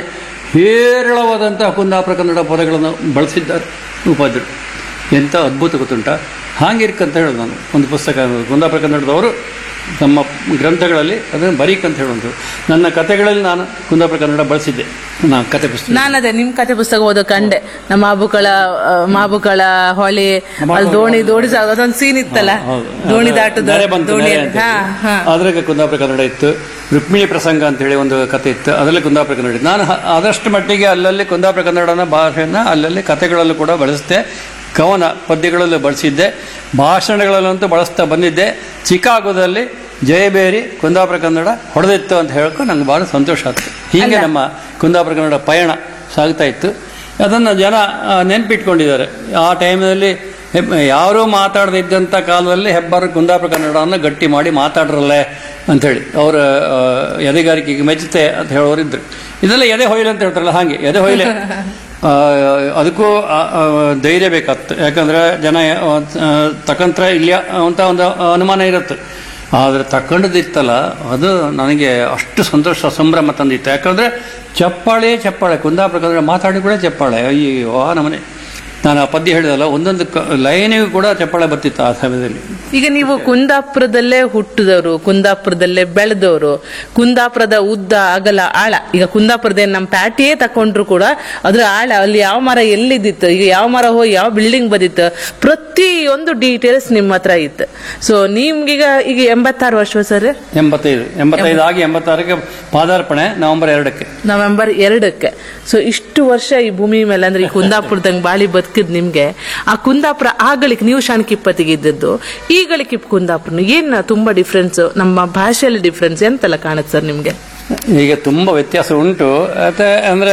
ಹೇರಳವಾದಂತಹ ಕುಂದಾಪುರ ಕನ್ನಡ ಪದಗಳನ್ನು ಬಳಸಿದ್ದಾರೆ ಉಪಾಧ್ಯರು ಎಂಥ ಅದ್ಭುತ ಗೊತ್ತುಂಟ ಹಾಗಿರ್ಕಂತ ಹೇಳೋದು ನಾನು ಒಂದು ಪುಸ್ತಕ ಕುಂದಾಪುರ ಕನ್ನಡದವರು ನಮ್ಮ ಗ್ರಂಥಗಳಲ್ಲಿ ಅದನ್ನು ಬರೀಕಂತ ಹೇಳುವಂಥದ್ದು ನನ್ನ ಕಥೆಗಳಲ್ಲಿ ನಾನು ಕುಂದಾಪುರ ಕನ್ನಡ ಬಳಸಿದ್ದೆ ನಾನು ಕತೆ ಪುಸ್ತಕ ನಾನದೇ ನಿಮ್ ಕತೆ ಪುಸ್ತಕ ಓದೋ ಕಂಡೆ ನಮ್ಮ ಮಾಬುಕಳ ಆ, ಮಾಬುಕಳ ಹೊಳೆ ಅಲ್ಲಿ ದೋಣಿ ದೋಣಿ ಸಾ- ಅದೊಂದು ಸೀನ್ ಇತ್ತಲ್ಲ ಹೌದು. ದೋಣಿ ದಾಟುದು ನೆರೆ ಬಂತು, ದೋಣಿ ನೆರೆ ಅಂತ ಹಾ ಹಾ ಅದ್ರಾಗ ಕುಂದಾಪುರ ಕನ್ನಡ ಇತ್ತು ರುಕ್ಮಿಣಿ ಪ್ರಸಂಗ ಅಂತ ಹೇಳಿ ಒಂದು ಕತೆ ಇತ್ತು ಅದರಲ್ಲಿ ಕುಂದಾಪುರ ಕನ್ನಡ ಇತ್ತು ನಾನು ಹ- ಆದಷ್ಟು ಮಟ್ಟಿಗೆ ಅಲ್ಲಲ್ಲಿ ಕುಂದಾಪುರ ಕನ್ನಡನ ಭಾಷೆಯನ್ನ ಅಲ್ಲಲ್ಲಿ ಕತೆಗಳಲ್ಲೂ ಕೂಡ ಬಳಸಿದೆ ಕವನ ಪದ್ಯಗಳಲ್ಲೂ ಬಳಸಿದ್ದೆ ಭಾಷಣಗಳಲ್ಲಂತೂ ಬಳಸ್ತಾ ಬಂದಿದ್ದೆ ಚಿಕಾಗೋದಲ್ಲಿ ಜಯಬೇರಿ ಕುಂದಾಪುರ ಕನ್ನಡ ಹೊಡೆದಿತ್ತು ಅಂತ ಹೇಳ್ಕೊಂಡು ನಂಗೆ ಭಾಳ ಸಂತೋಷ ಆಯ್ತು ಹೀಗೆ ನಮ್ಮ ಕುಂದಾಪುರ ಕನ್ನಡ ಪಯಣ ಸಾಗ್ತಾ ಇತ್ತು ಅದನ್ನು ಜನ ಆ, ನೆನ್ಪಿಟ್ಕೊಂಡಿದ್ದಾರೆ ಆ ಟೈಮ್ನಲ್ಲಿ ಹೆಬ್ ಯಾರೂ ಮಾತಾಡದೇ ಇದ್ದಂಥ ಕಾಲದಲ್ಲಿ ಹೆಬ್ಬಾರು ಕುಂದಾಪುರ ಕನ್ನಡವನ್ನು ಗಟ್ಟಿ ಮಾಡಿ ಮಾತಾಡ್ರಲ್ಲೇ ಅಂಥೇಳಿ ಅವರ ಆ, ಎದೆಗಾರಿಕೆಗೆ ಮೆಚ್ಚುತ್ತೆ ಅಂತ ಹೇಳೋರಿದ್ರು ಇದೆಲ್ಲ ಎದೆ ಹೊಯ್ಲೆ ಅಂತ ಹೇಳ್ತಾರಲ್ಲ ಹಾಗೆ ಎದೆ ಹೊಯ್ಲೆ ಆ, ಅದಕ್ಕೂ ಆ, ಆ, ಧೈರ್ಯ ಬೇಕಾಗ್ತದೆ ಯಾಕಂದ್ರೆ ಜನ ಆ, ತಕಂತ್ರ ಇಲ್ಲ ಅಂತ ಒಂದು ಅನುಮಾನ ಇರುತ್ತೆ ಆದರೆ ತಕೊಂಡದಿತ್ತಲ್ಲ ಅದು ನನಗೆ ಅಷ್ಟು ಸಂತೋಷ ಸಂಭ್ರಮ ತಂದಿತ್ತು ಯಾಕಂದ್ರೆ ಚಪ್ಪಾಳೆ ಚಪ್ಪಾಳೆ ಕುಂದಾಪುರ ಕನ್ನಡ ಮಾತಾಡಿ ಕೂಡ ಚಪ್ಪಾಳೆ ಅಯ್ಯೋ ಆ ನಮನೆ ನಾನು ಆ ಪದ್ಯ ಹೇಳಿದಲ್ಲ ಒಂದೊಂದು ಕ- ಲೈನಿಗೂ ಕೂಡ ಚಪ್ಪಾಳೆ ಬರ್ತಿತ್ತು ಆ ಸಮಯದಲ್ಲಿ ಈಗ ನೀವು ಕುಂದಾಪುರದಲ್ಲೇ ಹುಟ್ಟಿದವರು ಕುಂದಾಪುರದಲ್ಲೇ ಬೆಳೆದವರು ಕುಂದಾಪುರದ ಉದ್ದ ಅಗಲ ಆಳ ಈಗ ಕುಂದಾಪುರದ ಏನ್ ನಮ್ಮ ಪ್ಯಾಟಿಯೇ ತಕೊಂಡ್ರು ಕೂಡ ಅದ್ರ ಆಳ ಅಲ್ಲಿ ಯಾವ ಮರ ಎಲ್ಲಿದ್ದಿತ್ತು ಈಗ ಯಾವ ಮರ ಹೋಗಿ ಯಾವ ಬಿಲ್ಡಿಂಗ್ ಬಂದಿತ್ತು ಪ್ರತಿಯೊಂದು ಡೀಟೇಲ್ಸ್ ನಿಮ್ಮ ಹತ್ರ ಇತ್ತು ಸೊ ನಿಮ್ಗೀಗ ಈಗ ಎಂಬತ್ತಾರು ವರ್ಷ ಸರ್ ಎಂಬತ್ತೈದು ಎಂಬತ್ತೈದು ಆಗಿ ಎಂಬತ್ತಾರಕ್ಕೆ ಪಾದಾರ್ಪಣೆ ನವೆಂಬರ್ ಎರಡಕ್ಕೆ ನವೆಂಬರ್ ಎರಡಕ್ಕೆ ಸೊ ಇಷ್ಟು ವರ್ಷ ಈ ಭೂಮಿ ಮೇಲೆ ಅಂದ್ರೆ ಈ ಕುಂದಾಪುರದಂಗ್ ಬಾಳಿ ಬದುಕಿದ್ ನಿಮ್ಗೆ ಆ ಕುಂದಾಪುರ ಆಗಳಿಕ್ ನೀವು ಶಾಣಕಿಪ್ಪತ್ತಿಗೆ ಇದ್ದದ್ದು ಈಗಳಿಕ್ ಕುಂದಾಪುರ ಏನ್ ತುಂಬಾ ಡಿಫ್ರೆನ್ಸ್ ನಮ್ಮ ಭಾಷೆಯಲ್ಲಿ ಡಿಫ್ರೆನ್ಸ್ ಎಂತೆಲ್ಲ ಕಾಣುತ್ತೆ ಸರ್ ನಿಮ್ಗೆ ಈಗ ತುಂಬ ವ್ಯತ್ಯಾಸ ಉಂಟು ಮತ್ತೆ ಅಂದರೆ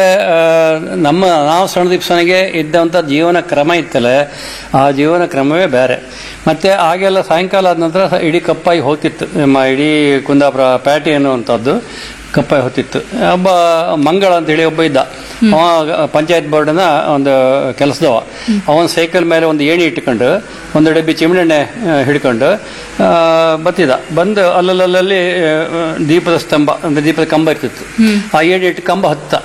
ನಮ್ಮ ನಾವು ಸಣ್ಣ ದಿಪ್ಸನಿಗೆ ಇದ್ದಂಥ ಜೀವನ ಕ್ರಮ ಇತ್ತಲ್ಲ ಆ ಜೀವನ ಕ್ರಮವೇ ಬೇರೆ ಮತ್ತೆ ಆಗೆಲ್ಲ ಸಾಯಂಕಾಲ ಆದ ನಂತರ ಸ- ಇಡೀ ಕಪ್ಪಾಗಿ ಹೋಗ್ತಿತ್ತು ನಮ್ಮ ಇಡೀ ಕುಂದಾಪುರ ಪ್ಯಾಟಿ ಅನ್ನುವಂಥದ್ದು ಕಪ್ಪಾಗಿ ಹೋಗ್ತಿತ್ತು ಒಬ್ಬ ಮಂಗಳ ಅಂತ ಹೇಳಿ ಒಬ್ಬ ಇದ್ದ ಅವ ಪಂಚಾಯತ್ ಬೋರ್ಡ್ನ ಒಂದು ಕೆಲಸದವ ಅವನ ಸೈಕಲ್ ಮೇಲೆ ಒಂದು ಏಣಿ ಇಟ್ಕೊಂಡು ಒಂದು ಡಬ್ಬಿ ಚಿಮಣೆಣ್ಣೆ ಆ, ಹಿಡ್ಕೊಂಡು ಆ, ಬತ್ತಿದ ಬಂದು ಅಲ್ಲಲ್ಲಲ್ಲಿ ಆ, ದೀಪದ ಸ್ತಂಭ ಅಂದ್ರೆ ದೀಪದ ಕಂಬ ಇರ್ತಿತ್ತು ಆ ಏಣಿ ಇಟ್ಟು ಕಂಬ ಹತ್ತ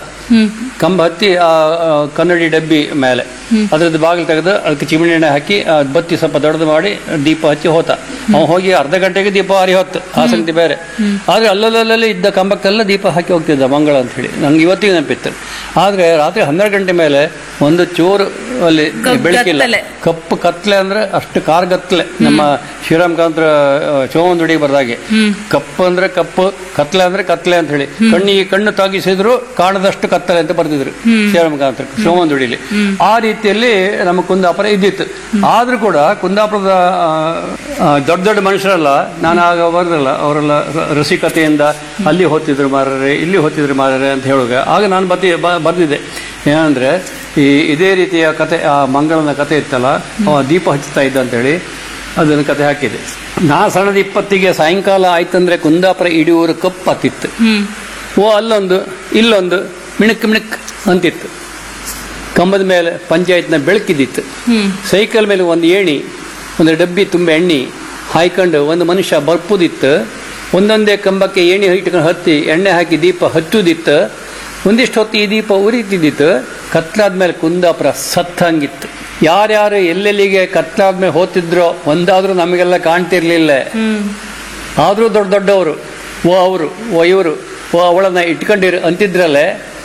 ಕಂಬ ಹತ್ತಿ ಆ ಆ, ಕನ್ನಡಿ ಡಬ್ಬಿ ಮೇಲೆ ಅದ್ರದ್ದು ಬಾಗಿಲು ತೆಗೆದು ಅದಕ್ಕೆ ಚಿಮಣಿ ಎಣ್ಣೆ ಹಾಕಿ ಆ ಬತ್ತಿ ಸ್ವಲ್ಪ ದೊಡ್ಡದು ಮಾಡಿ ದೀಪ ಹಚ್ಚಿ ಹೋತ ಅವ ಹೋಗಿ ಅರ್ಧ ಗಂಟೆಗೆ ದೀಪ ಹಾರಿ ಹೊತ್ತು ಆಸಕ್ತಿ ಬೇರೆ ಆದ್ರೆ ಅಲ್ಲಲ್ಲಲ್ಲಿ ಇದ್ದ ಕಂಬಕ್ಕೆಲ್ಲ ದೀಪ ಹಾಕಿ ಹೋಗ್ತಿದ್ದ ಮಂಗಳ ಅಂತ ಹೇಳಿ ನಂಗೆ ಇವತ್ತಿಗೆ ನೆನಪಿತ್ತು ಆದ್ರೆ ರಾತ್ರಿ ಹನ್ನೆರಡು ಗಂಟೆ ಮೇಲೆ ಒಂದು ಚೂರು ಅಲ್ಲಿ ಕಪ್ಪು ಬೆಳಕಿಲ್ಲ ಕತ್ತಲೆ. ಕಪ್ಪು ಕತ್ಲೆ ಅಂದ್ರೆ ಅಷ್ಟು ಕಾರ್ಗತ್ಲೆ ನಮ್ಮ ಶ್ರೀರಾಮಕಾಂತರ ಚೋವಂದುಡಿ ಬರ್ದಾಗೆ ಕಪ್ಪು ಅಂದ್ರೆ ಕಪ್ಪು ಕತ್ಲೆ ಅಂದ್ರೆ ಕತ್ಲೆ ಅಂತ ಹೇಳಿ ಕಣ್ಣಿಗೆ ಕಣ್ಣು ತಾಗಿಸಿದ್ರು ಕಾಣದಷ್ಟು ಕತ್ತಲೆ ಅಂತ ಬರ್ದಿದ್ರು ಶ್ರೀರಾಮಕಾಂತರ ಚೋವಂದುಡಿಲಿ ಆ ರೀತಿಯಲ್ಲಿ ನಮ್ಮ ಕುಂದಾಪುರ ಇದ್ದಿತ್ತು ಆದ್ರೂ ಕೂಡ ಕುಂದಾಪುರದ ಆ, ಆ, ದೊಡ್ಡ ದೊಡ್ಡ ಮನುಷ್ಯರಲ್ಲ ನಾನು ಆಗ ಬರ್ದಲ್ಲ ಅವರೆಲ್ಲ ರ- ರಸಿಕತೆಯಿಂದ ಅಲ್ಲಿ ಹೊತ್ತಿದ್ರು ಮಾರರೆ ಇಲ್ಲಿ ಹೊತ್ತಿದ್ರು ಮಾರರೆ ಅಂತ ಹೇಳುವಾಗ ಆಗ ನಾನು ಬತ್ತಿ ಬ- ಬರ್ದಿದ್ದೆ ಏನಂದ್ರೆ ಈ ಇದೇ ರೀತಿಯ ಕತೆ ಆ ಮಂಗಳನ ಕತೆ ಇತ್ತಲ್ಲ ಅವ ದೀಪ ಹಚ್ಚುತ್ತಾ ಇದ್ದ ಅಂತೇಳಿ ಅದನ್ನು ಕತೆ ಹಾಕಿದೆ ನಾ ಸಣ್ಣದ ಇಪ್ಪತ್ತಿಗೆ ಸಾಯಂಕಾಲ ಆಯ್ತಂದ್ರೆ ಕುಂದಾಪುರ ಇಡೀ ಊರು ಕಪ್ಪತ್ತಿತ್ತು ಓ ಅಲ್ಲೊಂದು ಇಲ್ಲೊಂದು ಮಿಣಕ್ ಮಿಣಕ್ ಅಂತಿತ್ತು ಕಂಬದ ಮೇಲೆ ಪಂಚಾಯತ್ನ ಬೆಳಕಿದ್ದಿತ್ತು ಸೈಕಲ್ ಮೇಲೆ ಒಂದು ಏಣಿ ಒಂದು ಡಬ್ಬಿ ತುಂಬ ಎಣ್ಣೆ ಹಾಯ್ಕೊಂಡು ಒಂದು ಮನುಷ್ಯ ಬರ್ಪುದಿತ್ತು ಒಂದೊಂದೇ ಕಂಬಕ್ಕೆ ಏಣಿ ಇಟ್ಕೊಂಡು ಹತ್ತಿ ಎಣ್ಣೆ ಹಾಕಿ ದೀಪ ಹಚ್ಚುದಿತ್ತು ಒಂದಿಷ್ಟು ಹೊತ್ತು ಈ ದೀಪ ಉರಿತಿದ್ದಿತ್ತು ಕತ್ಲಾದ್ಮೇಲೆ ಕುಂದಾಪುರ ಸತ್ತಂಗಿತ್ತು ಯಾರ್ಯಾರು ಎಲ್ಲೆಲ್ಲಿಗೆ ಕತ್ಲಾದ್ಮೇಲೆ ಹೋಗ್ತಿದ್ರೋ ಒಂದಾದ್ರೂ ನಮಗೆಲ್ಲ ಕಾಣ್ತಿರ್ಲಿಲ್ಲ ಆದರೂ ದೊಡ್ಡ ದೊಡ್ಡವರು ಓ ಅವರು ಓ ಇವರು ಓ ಅವಳನ್ನ ಇಟ್ಕೊಂಡಿರು ಅಂತಿದ್ರಲ್ಲೇ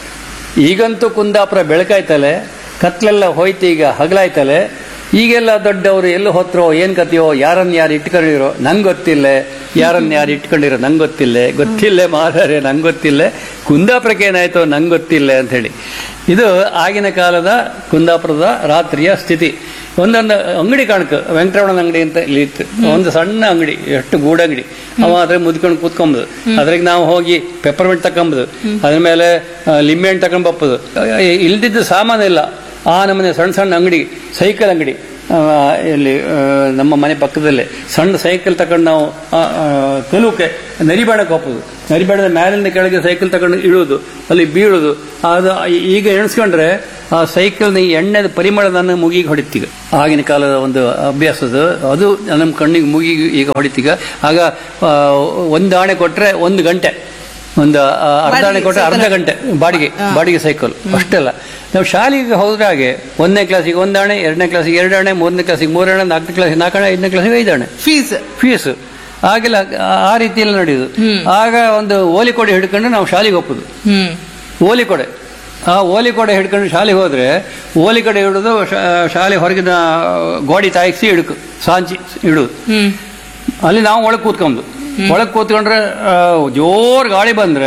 ಈಗಂತೂ ಕುಂದಾಪುರ ಬೆಳಕಾಯ್ತಲೆ ಕತ್ಲೆಲ್ಲ ಹೋಯ್ತು ಈಗ ಹಗಲಾಯ್ತಲೆ ಈಗೆಲ್ಲ ದೊಡ್ಡವರು ಎಲ್ಲಿ ಹೋತ್ರೋ ಏನ್ ಕತೆಯೋ ಯಾರನ್ನ ಯಾರು ಇಟ್ಕೊಂಡಿರೋ ನಂಗೆ ಗೊತ್ತಿಲ್ಲ ಯಾರನ್ನ ಯಾರು ಇಟ್ಕೊಂಡಿರೋ ನಂಗೆ ಗೊತ್ತಿಲ್ಲ ಗೊತ್ತಿಲ್ಲ ಮಾರಾರೆ ನಂಗೆ ಗೊತ್ತಿಲ್ಲ ಕುಂದಾಪುರಕ್ಕೆ ಏನಾಯ್ತೋ ನಂಗೆ ಗೊತ್ತಿಲ್ಲ ಅಂತ ಹೇಳಿ ಇದು ಆಗಿನ ಕಾಲದ ಕುಂದಾಪುರದ ರಾತ್ರಿಯ ಸ್ಥಿತಿ ಒಂದೊಂದು ಅಂಗಡಿ ಕಾಣಕ ವೆಂಕಟರಮಣನ ಅಂಗಡಿ ಅಂತ ಇಲ್ಲಿ ಇತ್ತು ಒಂದು ಸಣ್ಣ ಅಂಗಡಿ ಎಷ್ಟು ಗೂಡಂಗಡಿ ಅವ ಅದ್ರ ಮುದ್ಕೊಂಡು ಕೂತ್ಕೊಂಬುದು ಅದ್ರಾಗ ನಾವು ಹೋಗಿ ಪೆಪ್ಪರ್ಮೆಂಟ್ ತಕೊಂಬುದು ಅದ್ರ ಮೇಲೆ ಆ, ಲಿಂಬೆಹಣ್ಣು ತಕೊಂಡ್ ಬಪ್ಪದು ಇಲ್ದಿದ್ದು ಸಾಮಾನು ಇಲ್ಲ ಆ ನಮ್ಮನೆ ಸಣ್ಣ ಸಣ್ಣ ಅಂಗಡಿ ಸೈಕಲ್ ಅಂಗಡಿ ಆ, ಇಲ್ಲಿ ಆ, ನಮ್ಮ ಮನೆ ಪಕ್ಕದಲ್ಲೇ ಸಣ್ಣ ಸೈಕಲ್ ತಗೊಂಡು ನಾವು ಆ, ಆ, ಕಲುಕೆ ನರಿಬೇಡಕ್ಕೆ ಹೋಗೋದು ನರಿಬೇಡದ ಮೇಲಿಂದ ಕೆಳಗೆ ಸೈಕಲ್ ತಗೊಂಡು ಇಳುವುದು ಅಲ್ಲಿ ಬೀಳುವುದು ಅದು ಈಗ ಎಣಿಸ್ಕೊಂಡ್ರೆ ಆ ಸೈಕಲ್ನ ಈ ಎಣ್ಣೆದ ಪರಿಮಳ ನನ್ನ ಮುಗಿಗೆ ಹೊಡಿತೀಗ ಆಗಿನ ಕಾಲದ ಒಂದು ಅಭ್ಯಾಸದ ಅದು ನಮ್ಮ ಕಣ್ಣಿಗೆ ಮುಗಿಗೆ ಈಗ ಹೊಡಿತೀಗ ಆಗ ಆ, ಒಂದು ಆಣೆ ಕೊಟ್ರೆ ಒಂದು ಗಂಟೆ ಒಂದು ಆ, ಅರ್ಧ ಆಣೆ ಕೊಟ್ರೆ ಅರ್ಧ ಗಂಟೆ ಬಾಡಿಗೆ ಬಾಡಿಗೆ ಸೈಕಲ್ ಅಷ್ಟೆಲ್ಲ ನಾವು ಶಾಲೆಗೆ ಹೋದ್ರೆ ಹಾಗೆ ಒಂದನೇ ಕ್ಲಾಸಿಗೆ ಒಂದು ಆಣೆ ಎರಡನೇ ಕ್ಲಾಸಿಗೆ ಎರಡು ಆಣೆ ಮೂರನೇ ಕ್ಲಾಸಿಗೆ ಮೂರು ಆಣೆ ನಾಲ್ಕನೇ ಕ್ಲಾಸಿಗೆ ನಾಲ್ಕು ಆಣೆ ಐದನೇ ಕ್ಲಾಸಿಗೆ ಐದು ಆಣೆ ಫೀಸ್ ಫೀಸ್ ಆಗೆಲ್ಲ ಆ- ಆ ರೀತಿಯಲ್ಲಿ ನಡೆಯುದು ಆಗ ಒಂದು ಓಲಿ ಕೊಡೆ ಹಿಡ್ಕೊಂಡು ನಾವು ಶಾಲೆಗೆ ಹೋಗ್ಬೋದು ಹ್ಮ್ ಓಲಿ ಕೊಡೆ ಆ ಓಲಿ ಕೊಡೆ ಹಿಡ್ಕೊಂಡು ಶಾಲೆಗೆ ಹೋದ್ರೆ ಓಲಿ ಕಡೆ ಹಿಡಿದು ಶಾ- ಶಾಲೆ ಹೊರಗಿನ ಗೋಡಿ ತಾಯಿಸಿ ಹಿಡ್ಕು ಸಾಂಚಿ ಇಡುದು ಹ್ಮ್ ಅಲ್ಲಿ ನಾವು ಒಳಗೆ ಕೂತ್ಕೊಂಡು ಒಳಗೆ ಕೂತ್ಕೊಂಡ್ರೆ ಆ, ಜೋರ್ ಗಾಳಿ ಬಂದ್ರೆ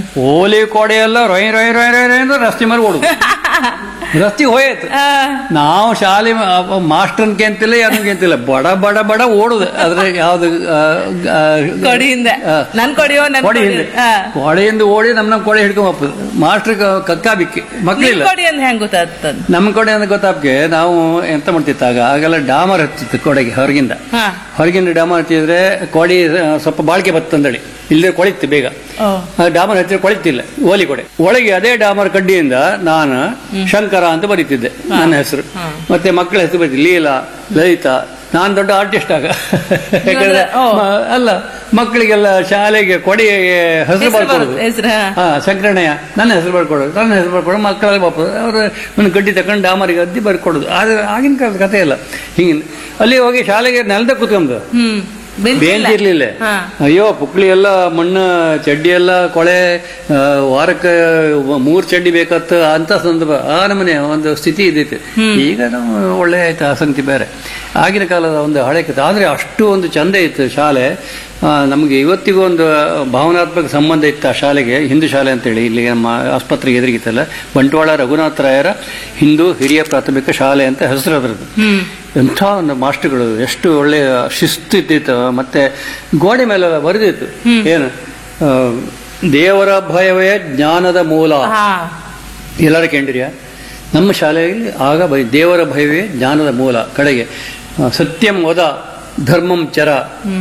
ಓಲಿ ಕೊಡೆ ಎಲ್ಲ ರೊಯ್ ರೊಯ್ ರೊಯ್ ರೊಯ್ ರೊಯ್ ಅಂದ್ರೆ ರಸ್ತೆ ಮೇಲೆ ಓಡುದು ರಸ್ತೆ ಹೋಯ್ತು ಆ, ನಾವು ಶಾಲೆ ಮಾಸ್ಟರ್ನ್ಗೆ ಅಂತಿಲ್ಲ ಯಾರನ್ಗೆ ಅಂತಿಲ್ಲ ಬಡ ಬಡ ಬಡ ಓಡುದು ಅದ್ರ ಯಾವ್ದು ಆ, ಆ, ಕೊಡಿಯಿಂದ ಆ, ನನ್ ಕೊಡಿಯೋ ನನ್ ಕೊಡೆ ಕೊಡಿ ಹಿಂದೆ ಆ. ಕೊಡೆಯಿಂದ ಓಡಿ ನಮ್ ನಮ್ ಕೊಡೆ ಹಿಡ್ಕೊಂಡ್ ಹೋಗ್ಬೋದು ಮಾಸ್ಟರ್ ಕಕ್ಕಾ ಬಿಕ್ಕಿ ನಿನ್ ಮಕ್ಳಿಲ್ಲ ಕೊಡಿ ಅಂತ ಹೆಂಗ್ ಗೊತ್ತಾಗ್ತದ ನಮ್ಮ ಕಡೆ ಅಂತ ಗೊತ್ತಾಪ್ಗೆ ನಾವು ಎಂತ ಮಾಡ್ತಿತ್ತು ಆಗ ಆಗೆಲ್ಲ ಡಾಮರ್ ಹತ್ತಿತ್ತು ಕೊಡೆಗೆ ಹೊರಗಿಂದ ಹಾ ಹೊರಗಿಂದ ಡಾಮರ್ ಹತ್ತಿದ್ರೆ ಕೊಡಿ ಆ, ಸ್ವಲ್ಪ ಬಾಳ್ಕೆ ಬತ್ತಂದಳಿ ಇಲ್ಲದೆ ಕೊಳಿತು ಬೇಗ ಓ ಆ ಡಾಮರ್ ಹತ್ತಿರ ಕೊಳಿತಿಲ್ಲ ಓಲಿ ಕೊಡೆ ಒಳಗೆ ಅದೇ ಡಾಮರ್ ಕಡ್ಡಿಯಿಂದ ನಾನು ಶಂಕರ ಅಂತ ಬರೀತಿದ್ದೆ ನನ್ನ ಹೆಸರು ಮತ್ತೆ ಮಕ್ಕಳ ಹೆಸರು ಬರೀತಿ ಲೀಲಾ ಲಲಿತಾ ನಾನ್ ದೊಡ್ಡ ಆರ್ಟಿಸ್ಟ್ ಆಗ ಯಾಕಂದ್ರೆ ಓ. ಮ- ಅಲ್ಲ ಮಕ್ಕಳಿಗೆಲ್ಲ ಶಾಲೆಗೆ ಕೊಡೆಗೆ ಹೆಸರು ಹೆಸ್ರು ಬರ್ಕೊಡೋದು ಬರುತ್ತೆ, ಹೆಸ್ರು, ಹಾ. ಹಾ ಶಂಕರಣ್ಣಯ್ಯ ನನ್ನ ಹೆಸರು ಬರ್ಕೊಡೋದು ನನ್ನ ಹೆಸರು ಬರ್ಕೊಡೋದು ಮಕ್ಕಳೆಲ್ಲ ಬಾಪ ಅವರು ಒಂದು ಗಡ್ಡಿ ತಕೊಂಡು ಡಾಮರಿಗೆ ಅದ್ದಿ ಬರ್ಕೊಡೋದು ಆದ್ರೆ ಆಗಿನ ಕಾಲದ ಕಥೆ ಇಲ್ಲ ಹಿಂಗೆ ಅಲ್ಲಿ ಹೋಗಿ ಶಾಲೆಗೆ ನೆಲದ ಕೂತ್ಕೊಂಡು ಹ್ಮ್ ಬೆಂಚ್ ಇಲ್ಲ. ಬೇಂಚ್ ಇರ್ಲಿಲ್ಲ ಹಾ. ಅಯ್ಯೋ ಪುಕ್ಳಿ ಎಲ್ಲ ಮಣ್ಣು ಚಡ್ಡಿ ಎಲ್ಲ ಕೊಳೆ ಆ, ವಾರಕ್ಕೆ ವ- ಮೂರ್ ಚಡ್ಡಿ ಬೇಕತ್ತ ಅಂತ ಸಂದರ್ಭ ಆ ನಮನೆ ಒಂದು ಸ್ಥಿತಿ ಇದ್ದಿತ್ತು ಈಗ ನಾವು ಒಳ್ಳೆ ಆಯ್ತು ಆಸಕ್ತಿ ಬೇರೆ ಆಗಿನ ಕಾಲದ ಒಂದು ಹಳೆ ಕಥೆ ಆದ್ರೆ ಅಷ್ಟು ಒಂದು ಚಂದ ಇತ್ತು ಶಾಲೆ ಆ, ನಮಗೆ ಇವತ್ತಿಗೂ ಒಂದು ಭಾವನಾತ್ಮಕ ಸಂಬಂಧ ಇತ್ತು ಆ ಶಾಲೆಗೆ ಹಿಂದೂ ಶಾಲೆ ಅಂತೇಳಿ ಇಲ್ಲಿ ನಮ್ಮ ಆಸ್ಪತ್ರೆಗೆ ಎದುರಿಗಿತ್ತಲ್ಲ ಬಂಟ್ವಾಳ ರಘುನಾಥ ರಾಯರ ಹಿಂದೂ ಹಿರಿಯ ಪ್ರಾಥಮಿಕ ಶಾಲೆ ಅಂತ ಹೆಸರು ಅದರದ್ದು ಹ್ಮ್ ಎಂಥ ಒಂದು ಮಾಸ್ಟರ್ಗಳು ಎಷ್ಟು ಒಳ್ಳೆಯ ಶಿಸ್ತು ಇದ್ದಿತ್ತು ಮತ್ತೆ ಗೋಡೆ ಮೇಲೆ ಬರೆದಿತ್ತು ಏನು ಆ, ದೇವರ ಭಯವೇ ಜ್ಞಾನದ ಮೂಲ ಹಾ ಎಲ್ಲರ ಕೇಂದ್ರಿಯ ನಮ್ಮ ಶಾಲೆಯಲ್ಲಿ ಆಗ ಬೈ ದೇವರ ಭಯವೇ ಜ್ಞಾನದ ಮೂಲ ಕಡೆಗೆ ಆ, ಸತ್ಯಂ ವದ ಧರ್ಮಂ ಚರ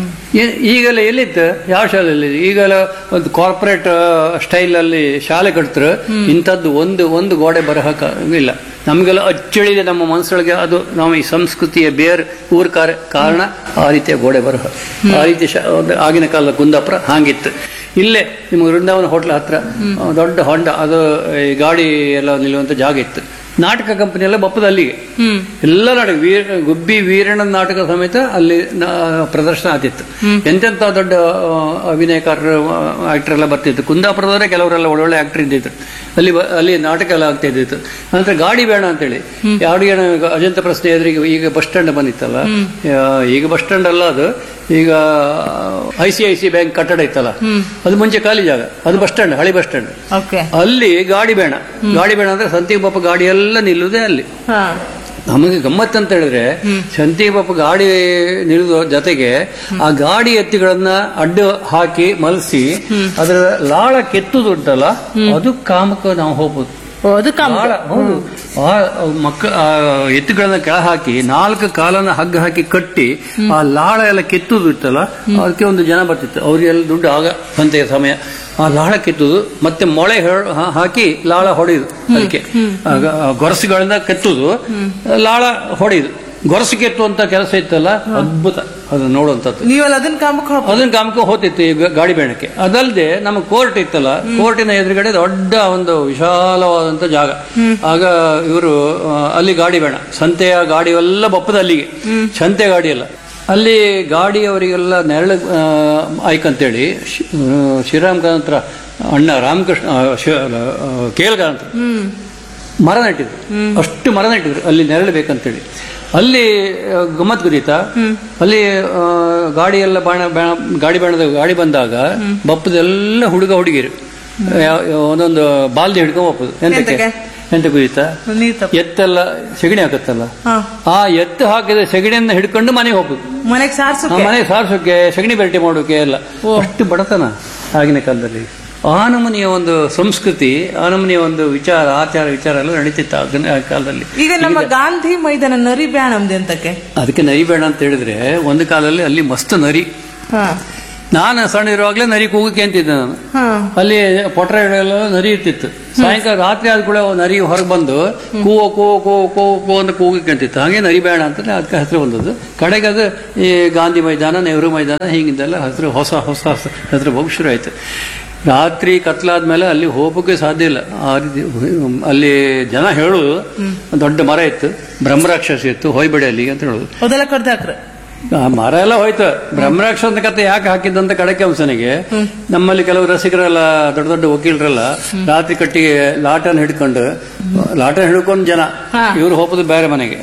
ಈ- ಈಗೆಲ್ಲ ಎಲ್ಲಿತ್ತು ಯಾವ ಶಾಲೆಯಲ್ಲಿ ಈಗೆಲ್ಲ ಒಂದು ಕಾರ್ಪೊರೇಟ್ ಸ್ಟೈಲ್ ಅಲ್ಲಿ ಶಾಲೆ ಕಟ್ತಾರೆ ಇಂಥದ್ದು ಒಂದು ಒಂದು ಗೋಡೆ ಬರಹ ಕ- ಇಲ್ಲ ನಮಗೆಲ್ಲ ಅಚ್ಚಳಿದೆ ನಮ್ಮ ಮನಸ್ಸೊಳಗೆ ಅದು ನಾವು ಈ ಸಂಸ್ಕೃತಿಯ ಬೇರ್ ಊರ್ ಕಾರ ಕಾರಣ ಆ ರೀತಿಯ ಗೋಡೆ ಬರಹ ಆ ರೀತಿ ಶಾ- ಒಂದು ಆಗಿನ ಕಾಲದ ಕುಂದಾಪುರ ಹಾಗಿತ್ತು ಇಲ್ಲೇ ನಿಮ್ಮ ವೃಂದಾವನ ಹೋಟ್ಲ್ ಹತ್ರ ಆ, ದೊಡ್ಡ ಹೊಂಡ ಅದು ಈ ಗಾಡಿ ಎಲ್ಲ ನಿಲ್ಲುವಂತ ಜಾಗ ಇತ್ತು ನಾಟಕ ಕಂಪನಿ ಎಲ್ಲ ಬಪ್ಪದ ಅಲ್ಲಿಗೆ ಹ್ಮ್ ಎಲ್ಲ ನಾಟಕ ವೀರ ಗುಬ್ಬಿ ವೀರಣ್ಣ ನಾಟಕ ಸಮೇತ ಅಲ್ಲಿ ನಾ- ಪ್ರದರ್ಶನ ಆತಿತ್ತು ಎಂತೆಂತ ದೊಡ್ಡ ಆ, ಅಭಿನಯಕಾರರು ಆಕ್ಟರ್ ಎಲ್ಲ ಬರ್ತಿತ್ತು ಕುಂದಾಪುರದವರೇ ಕೆಲವರೆಲ್ಲ ಒಳ್ಳೊಳ್ಳೆ ಆಕ್ಟರ್ ಇದ್ದಿತ್ತು ಅಲ್ಲಿ ಬ- ಅಲ್ಲಿ ನಾಟಕ ಎಲ್ಲ ಆಗ್ತಾ ಇದ್ದಿತ್ತು ನಂತರ ಗಾಡಿ ಬೇಡ ಅಂತೇಳಿ ಗಾಡಿ ಬೇಡ ಈಗ ಅಜಂತ ಪ್ರಶ್ನೆ ಎದುರಿಗೆ ಈಗ ಬಸ್ ಸ್ಟ್ಯಾಂಡ್ ಬಂದಿತ್ತಲ್ಲ ಆ, ಈಗ ಬಸ್ ಸ್ಟ್ಯಾಂಡ್ ಅಲ್ಲ ಅದು ಈಗ I C I C bank ಕಟ್ಟಡ ಇತ್ತಲ್ಲ ಅದು ಮುಂಚೆ ಖಾಲಿ ಜಾಗ ಅದು ಬಸ್ ಸ್ಟ್ಯಾಂಡ್ ಹಳಿ ಬಸ್ ಸ್ಟ್ಯಾಂಡ್ ಓಕೆ ಅಲ್ಲಿ ಗಾಡಿ ಬೇಡ ಗಾಡಿ ಬೇಡ ಅಂದ್ರೆ ಸಂತಿಗೆ ಪಾಪ ಗಾಡಿ ಎಲ್ಲ ನಿಲ್ಲುದೇ ಅಲ್ಲಿ ಹಾ ನಮಗೆ ಗಮ್ಮತ್ ಅಂತ ಹೇಳಿದ್ರೆ ಸಂತಿಗೆ ಪಾಪ ಗಾಡಿ ನಿಲ್ಲುವ ಜೊತೆಗೆ ಆ ಗಾಡಿ ಎತ್ತಿಗಳನ್ನ ಅಡ್ಡ ಹಾಕಿ ಮಲಸಿ ಅದರ ಲಾಳ ಕೆತ್ತುದು ಉಂಟಲ್ಲ ಅದು ಕಾಮಕ ನಾವು ಹೋಗ್ಬೋದು ಓ, ಅದು ಕಾಮ ಲಾಳ ಹೌದು ಆ ಮಕ್ಕ ಆ ಎತ್ತುಗಳನ್ನ ಕೆಳ ಹಾಕಿ ನಾಲ್ಕು ಕಾಲನ್ನ ಹಗ್ಗ ಹಾಕಿ ಕಟ್ಟಿ ಆ ಲಾಳ ಎಲ್ಲ ಕೆತ್ತುದು ಇತ್ತಲ್ಲ ಅದಕ್ಕೆ ಒಂದು ಜನ ಬರ್ತಿತ್ತು ಅವ್ರಿಗೆಲ್ಲ ದುಡ್ಡು ಆಗ ಸಂತೆಯ ಸಮಯ ಆ ಲಾಳ ಕೆತ್ತುದು ಮತ್ತೆ ಮೊಳೆ ಹೆ- ಹಾ- ಹಾಕಿ ಲಾಳ ಹೊಡೆಯುದು ಅದಕ್ಕೆ ಆಗ ಆ ಗೊರಸುಗಳಿಂದ ಕೆತ್ತುದು ಲಾಳ ಹೊಡೆಯುದು ಗೊರಸು ಕೆತ್ತುವಂತ ಕೆಲಸ ಇತ್ತಲ್ಲ ಅದ್ಭುತ ಅದು ನೋಡುವಂಥದ್ದು ನೀವಲ್ಲ ಅದನ್ನ ಕಾಮಕ್ಕೆ ಹೋಗ್ ಅದನ್ನ ಕಾಮಕ್ಕೆ ಹೋತಿತ್ತು ಈ ಗ- ಗಾಡಿ ಬೇಣಕ್ಕೆ ಅದಲ್ಲದೆ ನಮ್ಮ ಕೋರ್ಟ್ ಇತ್ತಲ್ಲ ಕೋರ್ಟಿನ ಎದುರುಗಡೆ ದೊಡ್ಡ ಒಂದು ವಿಶಾಲವಾದಂತ ಜಾಗ ಆಗ ಇವರು ಅಲ್ಲಿ ಗಾಡಿ ಬೇಡ ಸಂತೆಯ ಗಾಡಿ ಎಲ್ಲ ಬಪ್ಪದ ಅಲ್ಲಿಗೆ ಸಂತೆ ಗಾಡಿ ಎಲ್ಲ ಅಲ್ಲಿ ಗಾಡಿಯವರಿಗೆಲ್ಲ ನೆರಳು ಆ, ಆಯ್ಕಂತೇಳಿ ಶಿ- ಆ, ಶ್ರೀರಾಮ್ ಕಾಂತ್ರ ಅಣ್ಣ ರಾಮಕೃಷ್ಣ ಆ, ಶಿ- ಅಲ್ಲ, ಆ, ಕೇಲ್ಕಾಂತ ಮರ ನೆಟ್ಟಿದ್ರು ಅಷ್ಟು ಮರ ನೆಟ್ಟಿದ್ರು ಅಲ್ಲಿ ನೆರಳು ಬೇಕಂತೇಳಿ ಅಲ್ಲಿ ಆ, ಗಮ್ಮತ್ ಗುರಿತಾ ಅಲ್ಲಿ ಆ, ಗಾಡಿ ಎಲ್ಲ ಬಾಣ ಬಾಣ- ಗಾಡಿ ಬಾಣದ ಗಾಡಿ ಬಂದಾಗ ಬಪ್ಪದೆಲ್ಲ ಹುಡುಗ ಹುಡುಗಿರು ಯಾವ- ಯಾವ- ಒಂದೊಂದು ಬಾಲ್ದಿ ಹಿಡ್ಕೊಂಡ್ ಬಪ್ಪದು ಎಂತಕ್ಕೆ ಎಂತಕ್ಕೆ? ಎಂತ ಗುರಿತಾ ನೀರ್ ತಪ್ಪ ಎತ್ತೆಲ್ಲ ಸೆಗಣಿ ಹಾಕತ್ತಲ್ಲ ಹಾ ಆ ಎತ್ತು ಹಾಕಿದ ಸೆಗಣಿಯನ್ನ ಹಿಡ್ಕೊಂಡು ಮನೆಗೆ ಹೋಗುದು ಮನೆಗ್ ಆ ಸಾರ್ಸಕ್ಕೆ ಮನೆ ಸಾರಿಸೋಕೆ ಸಗಣಿ ಬೆರಟಿ ಮಾಡೋಕೆ ಎಲ್ಲ ಅಷ್ಟು ಬಡತನ ಆಗಿನ ಕಾಲದಲ್ಲಿ ಆ ನಮೂನೆಯ ಒಂದು ಸಂಸ್ಕೃತಿ ಆ ನಮೂನೆಯ ಒಂದು ವಿಚಾರ ಆಚಾರ ವಿಚಾರ ಎಲ್ಲ ನಡೀತಿತ್ತು ಆಗಿನ ಕಾಲದಲ್ಲಿ ಈಗ ನಮ್ಮ ಗಾಂಧಿ ಮೈದಾನ ನರಿ ಬ್ಯಾಣ ಅಂತಕ್ಕೆ ಅದಕ್ಕೆ ನರಿ ಬೇಡ ಅಂತ ಹೇಳಿದ್ರೆ ಒಂದು ಕಾಲದಲ್ಲಿ ಅಲ್ಲಿ ಮಸ್ತ್ ನರಿ ಹಾ ನಾನು ಸಣ್ಣ ಇರುವಾಗಲೇ ನರಿ ಕೂಗಕ್ಕೆ ಅಂತಿದ್ದೆ ನಾನು ಹಾ ಅಲ್ಲಿ ಪೊಟ್ರ ಎಲ್ಲ ನರಿ ಇರ್ತಿತ್ತು ಸಾಯಂಕಾಲ ರಾತ್ರಿ ಆದ ಕೂಡ ನರಿ ಹೊರಗೆ ಬಂದು ಕೂವೋ ಕೂವೋ ಕೂವೋ ಕೂವೋ ಕೂ ಅಂತ ಕೂಗಕ್ಕೆ ಅಂತಿತ್ತು ಹಾಗೆ ನರಿ ಬೇಡ ಅಂತ ಅದಕ್ಕೆ ಹೆಸರು ಬಂದದ್ದು ಕಡೆಗೆ ಅದು ಈ ಗಾಂಧಿ ಮೈದಾನ ನೆಹರು ಮೈದಾನ ಹೀಗಿಂದೆಲ್ಲ ಹೆಸರು ಹೊಸ ಹೊಸ ಹೆಸರು ಹೋಗಿ ಶುರು ಆಯ್ತು ರಾತ್ರಿ ಕತ್ಲಾದ್ಮೇಲೆ ಅಲ್ಲಿ ಹೋಗೋಕೆ ಸಾಧ್ಯ ಇಲ್ಲ ಆ ರೀತಿ ಅಲ್ಲಿ ಜನ ಹೇಳುದು ದೊಡ್ಡ ಮರ ಇತ್ತು ಬ್ರಹ್ಮರಾಕ್ಷಸ ಇತ್ತು ಹೋಯ್ಬೇಡಿ ಅಲ್ಲಿಗೆ ಅಂತ ಹೇಳುದು ಅದೆಲ್ಲ ಕಡ್ದಾಕ್ರ ಆ ಮರ ಎಲ್ಲ ಹೋಯ್ತು ಬ್ರಹ್ಮರಾಕ್ಷಸ ಕತೆ ಯಾಕೆ ಹಾಕಿದ್ದಂತ ಕಡಕೆ ಅಂಶನಿಗೆ ನಮ್ಮಲ್ಲಿ ಕೆಲವು ರಸಿಕರೆಲ್ಲ ದೊಡ್ಡ ದೊಡ್ಡ ವಕೀಲರೆಲ್ಲ ರಾತ್ರಿ ಕಟ್ಟಿಗೆ ಲಾಟನ್ ಹಿಡ್ಕೊಂಡು ಲಾಟನ್ ಹಿಡ್ಕೊಂಡು ಜನ ಇವ್ರು ಹೋಗೋದು ಬೇರೆ ಮನೆಗೆ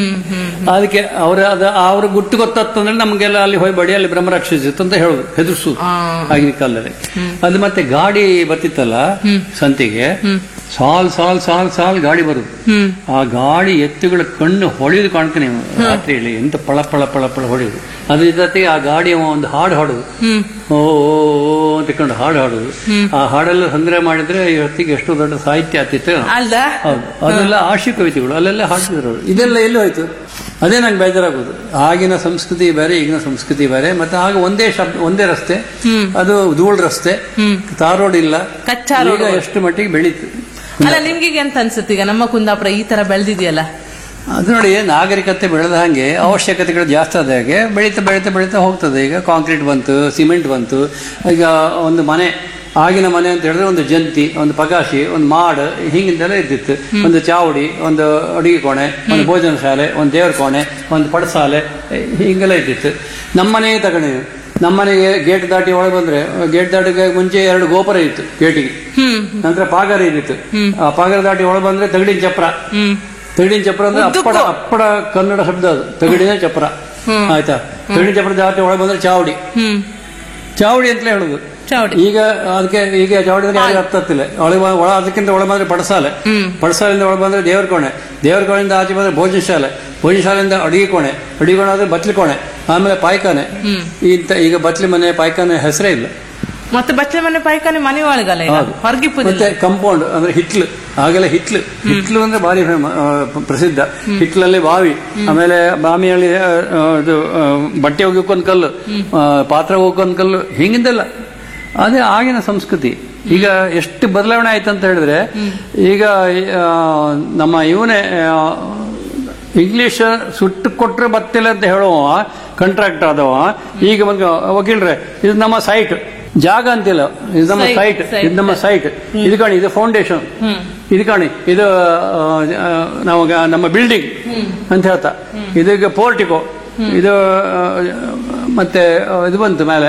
ಅದಕ್ಕೆ ಅವ್ರ ಅದ ಅವ್ರ ಗುಟ್ಟು ಗೊತ್ತಂದ್ರೆ ನಮ್ಗೆಲ್ಲ ಅಲ್ಲಿ ಹೋಯ್ಬೇಡಿ ಅಲ್ಲಿ ಬ್ರಹ್ಮರಾಕ್ಷಸ ಇತ್ತು ಅಂತ ಹೇಳುದು ಹೆದರ್ಸುದು ಆಗಿನ ಕಾಲದಲ್ಲಿ ಅದು ಮತ್ತೆ ಗಾಡಿ ಬರ್ತಿತ್ತಲ್ಲ ಸಂತಿಗೆ ಸಾಲ್ ಸಾಲ್ ಸಾಲ್ ಸಾಲ್ ಗಾಡಿ ಬರುದು ಆ ಗಾಡಿ ಎತ್ತುಗಳ ಕಣ್ಣು ಹೊಳೆಯುದು ಕಾಣ್ತಾನೆ ನೀವು ರಾತ್ರಿಯಲ್ಲಿ ಎಂತ ಪಳ ಪಳ ಪಳ ಪಳ ಹೊಳೆಯುದು ಅದ್ರ ಜೊತೆಗೆ ಆ ಗಾಡಿ ಅವ ಒಂದು ಹಾಡು ಹಾಡುದು ಓ ಓ, ಓ ಅಂತ ಕೊಂಡು ಹಾಡು ಹಾಡುದು ಆ ಹಾಡೆಲ್ಲ ಸಂಗ್ರಹ ಮಾಡಿದ್ರೆ ಈ ಹೊತ್ತಿಗೆ ಎಷ್ಟು ದೊಡ್ಡ ಸಾಹಿತ್ಯ ಆಗ್ತಿತ್ತು ಅಲ್ದ ಹೌದು ಅದೆಲ್ಲ ಆಶಿ ಕವಿತೆಗಳು ಅಲ್ಲೆಲ್ಲ ಹಾಡ್ತಿದ್ರು ಅವ್ರು. ಇದೆಲ್ಲ ಎಲ್ಲಿ ಹೋಯ್ತು ಅದೇ ನಂಗೆ ಬೇಜಾರಾಗೋದು ಆಗಿನ ಸಂಸ್ಕೃತಿ ಬೇರೆ ಈಗಿನ ಸಂಸ್ಕೃತಿ ಬೇರೆ ಮತ್ತೆ ಆಗ ಒಂದೇ ಶಬ್ದ ಒಂದೇ ರಸ್ತೆ ಅದು ಧೂಳ್ ರಸ್ತೆ ತಾರ್ ರೋಡ್ ಇಲ್ಲ ಕಚ್ಚಾ ಈಗ ಎಷ್ಟು ಮಟ್ಟಿಗೆ ಬೆಳೀತು ಅಲ್ಲ ನಿಮ್ಗೆ ಈಗ ಎಂತ ಅನ್ಸುತ್ತೆ ಈಗ ನಮ್ಮ ಕುಂದಾಪುರ ಈ ತರ ಬೆಳೆದಿದೆಯಲ್ಲ ಅದು ನೋಡಿ ನಾಗರಿಕತೆ ಬೆಳೆದ ಹಾಗೆ ಅವಶ್ಯಕತೆಗಳು ಜಾಸ್ತಿ ಆದ ಹಾಗೆ ಬೆಳೀತಾ ಬೆಳೀತಾ ಬೆಳೀತಾ ಹೋಗ್ತದೆ ಈಗ ಕಾಂಕ್ರೀಟ್ ಬಂತು ಸಿಮೆಂಟ್ ಬಂತು ಈಗ ಒಂದು ಮನೆ ಆಗಿನ ಮನೆ ಅಂತ ಹೇಳಿದ್ರೆ ಒಂದು ಜಂತಿ ಒಂದು ಪಗಾಶಿ ಒಂದು ಮಾಡ್ ಹಿಂಗಿಂದೆಲ್ಲ ಇದ್ದಿತ್ತು ಒಂದು ಚಾವಡಿ ಒಂದು ಅಡುಗೆ ಕೋಣೆ ಒಂದು ಭೋಜನ ಶಾಲೆ ಒಂದು ದೇವರ ಕೋಣೆ ಒಂದು ಪಡಸಾಲೆ ಹಿಂಗೆಲ್ಲ ಇದ್ದಿತ್ತು ನಮ್ಮನೆ ತಗೊಂಡು ನಮ್ಮನೆಗೆ ಗೇಟ್ ದಾಟಿ ಒಳಗೆ ಬಂದ್ರೆ ಗೇಟ್ ದಾಟಿಗೆ ಮುಂಚೆ ಎರಡು ಗೋಪುರ ಇತ್ತು ಗೇಟಿಗೆ ನಂತರ ಪಾಗಾರ ಇದ್ದಿತ್ತು ಆ ಪಾಗಾರ ದಾಟಿ ಒಳಗೆ ಬಂದ್ರೆ ತಗಡಿನ ಚಪ್ರ ತಗಡಿನ ಚಪ್ರ ಅಂದ್ರೆ ಅಪ್ಪಡ ಅಪ್ಪಡ ಕನ್ನಡ ಶಬ್ದ ಅದು ತಗಡಿನ ಚಪ್ರ ಆಯ್ತಾ ತಗಡಿನ ಚಪ್ರ ದಾಟಿ ಒಳಗೆ ಬಂದ್ರೆ ಚಾವಡಿ ಹ್ಮ್ ಚಾವಡಿ ಅಂತಲೇ ಹೇಳುದು ಚೌಡಿ ಈಗ ಅದಕ್ಕೆ ಈಗ ಚಾವಡಿ ಅಂದ್ರೆ ಯಾರಿಗೂ ಅರ್ಥ ಆಗ್ತಿಲ್ಲ ಒಳಗೆ ಬ- ಒಳ ಅದಕ್ಕಿಂತ ಒಳಗೆ ಬಂದ್ರೆ ಪಡಸಾಲೆ ಪಡಸಾಲೆಯಿಂದ ಒಳಗೆ ಬಂದ್ರೆ ದೇವರ ಕೋಣೆ ದೇವರ ಕೋಣೆಯಿಂದ ಆಚೆ ಬಂದ್ರೆ ಭೋಜನ ಶಾಲೆ ಭೋಜನ ಶಾಲೆಯಿಂದ ಅಡಿಗೆ ಕೋಣೆ ಅಡಿಗೆ ಕೋಣೆ ಆದ್ರೆ ಬತ್ಲಿ ಕೋಣೆ ಆಮೇಲೆ ಪಾಯ್ಖಾನೆ ಇಂತ ಈಗ ಬತ್ಲಿ ಮನೆ ಪಾಯ್ಖಾನೆ ಹೆಸರೇ ಇಲ್ಲ ಮತ್ತೆ ಬಚ್ಚಲ ಮನೆ ಪಾಯ್ಕಾನೆ ಮನೆ ಒಳಗಲ್ಲ ಈಗ ಹೌದು. ಹೊರಗಿಪ್ಪದಿಲ್ಲ ಮತ್ತೆ ಕಂಪೌಂಡ್ ಅಂದ್ರೆ ಹಿಟ್ಲು ಆಗೆಲ್ಲ ಹಿಟ್ಲು ಹಿಟ್ಲು ಅಂದ್ರೆ ಭಾರಿ ಫೇಮ- ಆ, ಪ- ಪ್ರಸಿದ್ಧ ಹಿಟ್ಲಲ್ಲಿ ಬಾವಿ ಆಮೇಲೆ ಬಾವಿಯಲ್ಲಿ ಆ, ಆ, ಇದು ಆ, ಬಟ್ಟೆ ಹೋಗೋಕೊಂದ್ ಕಲ್ಲು ಆ, ಪಾತ್ರ ಹೋಗೋಕೊಂದ್ ಕಲ್ಲು ಹಿಂಗಿಂದೆಲ್ಲ ಅದೇ ಆಗಿನ ಸಂಸ್ಕೃತಿ ಈಗ ಎಷ್ಟು ಬದಲಾವಣೆ ಆಯ್ತು ಅಂತ ಹೇಳಿದ್ರೆ ಈಗ ಆ, ನಮ್ಮ ಇವನೇ ಆ, ಇಂಗ್ಲಿಷ್ ಸುಟ್ಟು ಕೊಟ್ರೆ ಬತ್ತಿಲ್ಲ ಅಂತ ಹೇಳುವ ಕಾಂಟ್ರಾಕ್ಟ್ ಆದವ ಈಗ ಬಂದು ವಕೀಲ್ರೆ ಇದು ನಮ್ಮ ಸೈಟ್ ಜಾಗ ಅಂತಿಲ್ಲ ಇದು ನಮ್ಮ Site, ಸೈಟ್ site. ಇದು ನಮ್ಮ ಸೈಟ್ ಇದು ಕಾಣಿ ಇದು ಫೌಂಡೇಶನ್ ಇದು ಕಾಣಿ ಇದು ಆ, ಆ, ನಾವು ಗ- ನಮ್ಮ ಬಿಲ್ಡಿಂಗ್ ಅಂತ ಹೇಳ್ತಾ ಇದೀಗ ಪೋರ್ಟಿಕೋ ಇದು ಆ, ಮತ್ತೆ ಆ, ಇದು ಬಂತು ಮೇಲೆ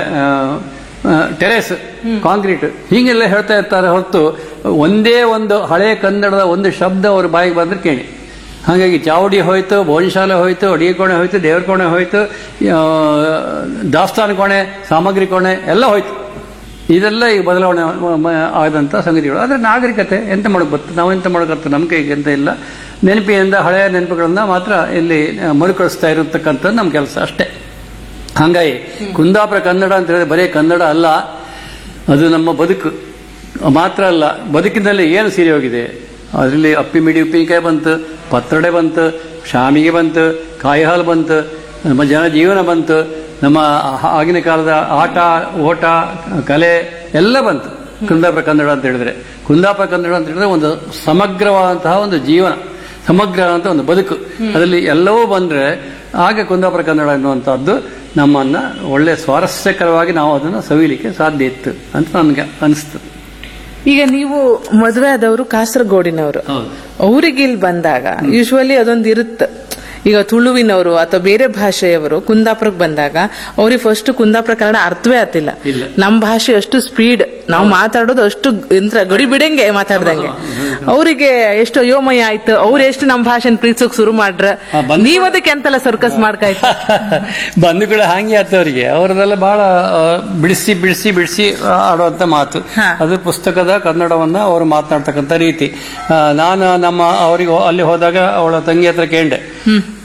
ಟೆರೆಸ್ ಕಾಂಕ್ರೀಟ್ ಹೀಗೆಲ್ಲ ಹೇಳ್ತಾ ಇರ್ತಾರೆ ಹೊರತು ಒಂದೇ ಒಂದು ಹಳೆ ಕನ್ನಡದ ಒಂದು ಶಬ್ದ ಅವ್ರ ಬಾಯಿಗೆ ಬಂದ್ರೆ ಕೇಳಿ ಹಾಗಾಗಿ ಚಾವಡಿ ಹೋಯ್ತು ಭೋಜನಶಾಲೆ ಹೋಯ್ತು ಅಡಿಗೆ ಕೋಣೆ ಹೋಯ್ತು ದೇವ್ರ ಕೋಣೆ ಹೋಯ್ತು ಆ, ದಾಸ್ತಾನು ಕೋಣೆ ಸಾಮಗ್ರಿ ಕೋಣೆ ಎಲ್ಲ ಹೋಯ್ತು ಇದೆಲ್ಲ ಈ ಬದಲಾವಣೆ ಮ- ಮ- ಆದಂಥ ಸಂಗತಿಗಳು ಆದರೆ ನಾಗರಿಕತೆ ಎಂತ ಮಾಡಕ್ ಬರ್ತದೆ ನಾವು ಎಂತ ಮಾಡಕತ್ತ ನಮ್ಮ ಕೈಗೆ ಎಂತ ಇಲ್ಲ ನೆನಪಿನಿಂದ ಹಳೆಯ ನೆನಪುಗಳನ್ನ ಮಾತ್ರ ಇಲ್ಲಿ ಆ, ಮರುಕಳಿಸ್ತಾ ಇರತಕ್ಕಂಥದ್ದು ನಮ್ಮ ಕೆಲಸ ಅಷ್ಟೇ ಹಾಗಾಗಿ ಕುಂದಾಪುರ ಕನ್ನಡ ಅಂತ ಹೇಳಿದ್ರೆ ಬರೀ ಕನ್ನಡ ಅಲ್ಲ ಅದು ನಮ್ಮ ಬದುಕು ಮಾತ್ರ ಅಲ್ಲ ಬದುಕಿನಲ್ಲಿ ಏನು ಸೀರೆ ಹೋಗಿದೆ ಅದರಲ್ಲಿ ಅಪ್ಪಿ ಮಿಡಿ ಉಪ್ಪಿನಕಾಯಿ ಬಂತು ಪತ್ರೊಡೆ ಬಂತು ಶಾಮಿಗೆ ಬಂತು ಕಾಯಿ ಹಾಲು ಬಂತು ನಮ್ಮ ಜನ ಜೀವನ ಬಂತು ನಮ್ಮ ಆ- ಆಗಿನ ಕಾಲದ ಆಟ ಓಟ ಕಲೆ ಎಲ್ಲ ಬಂತು ಕುಂದಾಪುರ ಕನ್ನಡ ಅಂತ ಹೇಳಿದ್ರೆ ಕುಂದಾಪುರ ಕನ್ನಡ ಅಂತ ಹೇಳಿದ್ರೆ ಒಂದು ಸಮಗ್ರವಾದಂತಹ ಒಂದು ಜೀವನ ಸಮಗ್ರ ಅಂತ ಒಂದು ಬದುಕು ಅದರಲ್ಲಿ ಎಲ್ಲವೂ ಬಂದ್ರೆ ಆಗ ಕುಂದಾಪುರ ಕನ್ನಡ ಎನ್ನುವಂತಹದ್ದು ನಮ್ಮನ್ನ ಒಳ್ಳೆ ಸ್ವಾರಸ್ಯಕರವಾಗಿ ನಾವು ಅದನ್ನು ಸವಿಲಿಕ್ಕೆ ಸಾಧ್ಯ ಇತ್ತು ಅಂತ ನನಗೆ ಅನಿಸ್ತು ಈಗ ನೀವು ಮದುವೆ ಆದವರು ಕಾಸರಗೋಡಿನವರು ಹೌದು ಅವ್ರಿಗೆ ಇಲ್ಲಿ ಬಂದಾಗ ಯೂಶುವಲಿ ಅದೊಂದು ಇರುತ್ತೆ ಈಗ ತುಳುವಿನವರು ಅಥವಾ ಬೇರೆ ಭಾಷೆಯವರು ಕುಂದಾಪುರಕ್ಕೆ ಬಂದಾಗ ಅವ್ರಿಗೆ ಫಸ್ಟ್ ಕುಂದಾಪುರ ಕನ್ನಡ ಅರ್ಥವೇ ಆಗ್ತಿಲ್ಲ ಇಲ್ಲ. ನಮ್ಮ ಭಾಷೆ ಅಷ್ಟು ಸ್ಪೀಡ್ ನಾವು ಮಾತಾಡೋದು ಅಷ್ಟು ಯಂತ್ರ ಗಡಿ ಬಿಡಂಗೆ ಮಾತಾಡ್ದಂಗೆ ಅವರಿಗೆ ಎಷ್ಟು ಅಯೋಮಯ ಆಯ್ತು ಅವ್ರು ಎಷ್ಟು ನಮ್ಮ ಭಾಷೆನ ಪ್ರೀತಿಸೋಕ್ ಶುರು ಮಾಡ್ರ ಆ, ಬಂದ್- ನೀವ್ ಅದಕ್ಕೆ ಎಂತೆಲ್ಲ ಸರ್ಕಸ್ ಮಾಡ್ಕಾಯ್ತು ಬಂಧುಗಳು ಹಾಗೆ ಆತವರಿಗೆ ಅವರದೆಲ್ಲ ಬಹಳ ಆ, ಬಿಡಿಸಿ ಬಿಡಿಸಿ ಬಿಡಿಸಿ ಆಡುವಂತ ಮಾತು ಹಾ. ಅದು ಪುಸ್ತಕದ ಕನ್ನಡವನ್ನ ಅವರು ಮಾತನಾಡ್ತಕ್ಕಂಥ ರೀತಿ ಆ, ನಾನು ನಮ್ಮ ಅವರಿಗೆ ಅಲ್ಲಿ ಹೋದಾಗ ಅವಳ ತಂಗಿ ಹತ್ರ ಕೇಂಡೆ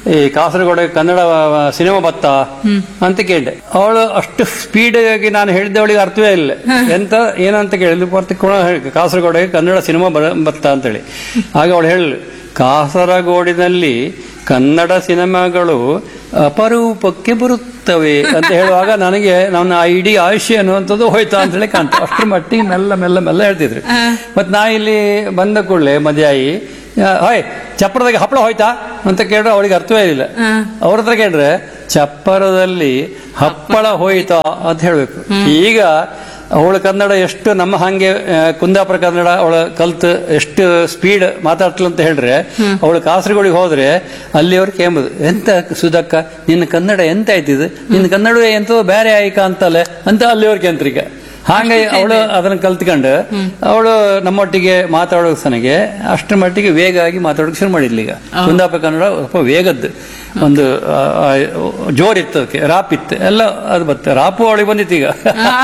ಈ ಕಾಸರಗೋಡು ಕನ್ನಡ ಸಿನಿಮಾ ಬತ್ತ ಅಂತ ಕೇಳಿದೆ ಅವಳು ಅಷ್ಟು ಸ್ಪೀಡ್ ಆಗಿ ನಾನು ಹೇಳಿದ್ದೆ ಅವಳಿಗೆ ಅರ್ಥವೇ ಇಲ್ಲ ಎಂತ ಏನಂತ ಕೇಳಿದ್ಲು ಮತ್ತೆ ಕೂಡ ಹೇಳಿ ಕಾಸರಗೋಡಿಗೆ ಕನ್ನಡ ಸಿನಿಮಾ ಬರ- ಬತ್ತ ಅಂತೇಳಿ ಆಗ ಅವಳು ಹೇಳಲು ಕಾಸರಗೋಡಿನಲ್ಲಿ ಕನ್ನಡ ಸಿನಿಮಾಗಳು ಅಪರೂಪಕ್ಕೆ ಬರುತ್ತವೆ ಅಂತ ಹೇಳುವಾಗ ನನಗೆ ನನ್ನ ಆ ಇಡೀ ಆಯುಷ್ಯ ಅನ್ನುವಂಥದ್ದು ಹೋಯ್ತಾ ಅಂತ ಹೇಳಿ ಕಾಣ್ತು ಅಷ್ಟರ ಮಟ್ಟಿಗೆ ಮೆಲ್ಲ ಮೆಲ್ಲ ಮೆಲ್ಲ ಹೇಳ್ತಿದ್ರು ಮತ್ ನಾ ಇಲ್ಲಿ ಬಂದ ಕೂಡಲೇ ಮದ್ಯಾಯಿ ಹಾಯ್ ಚಪ್ಪರದಾಗ ಹಪ್ಪಳ ಹೋಯ್ತಾ ಅಂತ ಕೇಳಿದ್ರೆ ಅವಳಿಗೆ ಅರ್ಥವೇ ಇಲ್ಲ ಅವ್ರ ಹತ್ರ ಕೇಳಿದ್ರೆ ಚಪ್ಪರದಲ್ಲಿ ಹಪ್ಪಳ ಹೋಯ್ತಾ ಅಂತ ಹೇಳ್ಬೇಕು ಈಗ ಅವಳ ಕನ್ನಡ ಎಷ್ಟು ನಮ್ಮ ಹಾಗೆ ಆ, ಕುಂದಾಪುರ ಕನ್ನಡ ಅವಳ ಕಲ್ತು ಎಷ್ಟು ಸ್ಪೀಡ್ ಮಾತಾಡ್ತಳು ಅಂತ ಹೇಳ್ರೆ ಅವಳು ಕಾಸರಗೋಡಿಗೆ ಹೋದ್ರೆ ಅಲ್ಲಿಯವ್ರು ಕೇಂಬುದು ಎಂತ ಸುಧಕ್ಕ ನಿನ್ನ ಕನ್ನಡ ಎಂತ ಆಯ್ತಿದು ನಿನ್ನ ಕನ್ನಡವೇ ಎಂತೋ ಬೇರೆ ಆಯ್ಕ ಅಂತಲ್ಲ ಅಂತ ಅಲ್ಲಿಯವ್ರ ಕೇಂದ್ರಿಕ ಹಾಗೆ ಅವಳು ಅದನ್ನ ಕಲ್ತ್ಕೊಂಡು ಅವಳು ನಮ್ಮೊಟ್ಟಿಗೆ ಮಾತಾಡೋ ಸನಗೆ ಅಷ್ಟರ ಮಟ್ಟಿಗೆ ವೇಗ ಆಗಿ ಮಾತಾಡೋಕೆ ಶುರು ಮಾಡಿದ್ಲು ಈಗ ಕುಂದಾಪುರ ಕನ್ನಡ ಸ್ವಲ್ಪ ವೇಗದ್ದು ಒಂದು ಆ, ಆ, ಜೋರಿತ್ತು ಅದಕ್ಕೆ ರಾಪ್ ಇತ್ತು ಎಲ್ಲ ಅದು ಬತ್ತೆ ರಾಪು ಅವಳಿಗೆ ಬಂದಿತ್ತು ಈಗ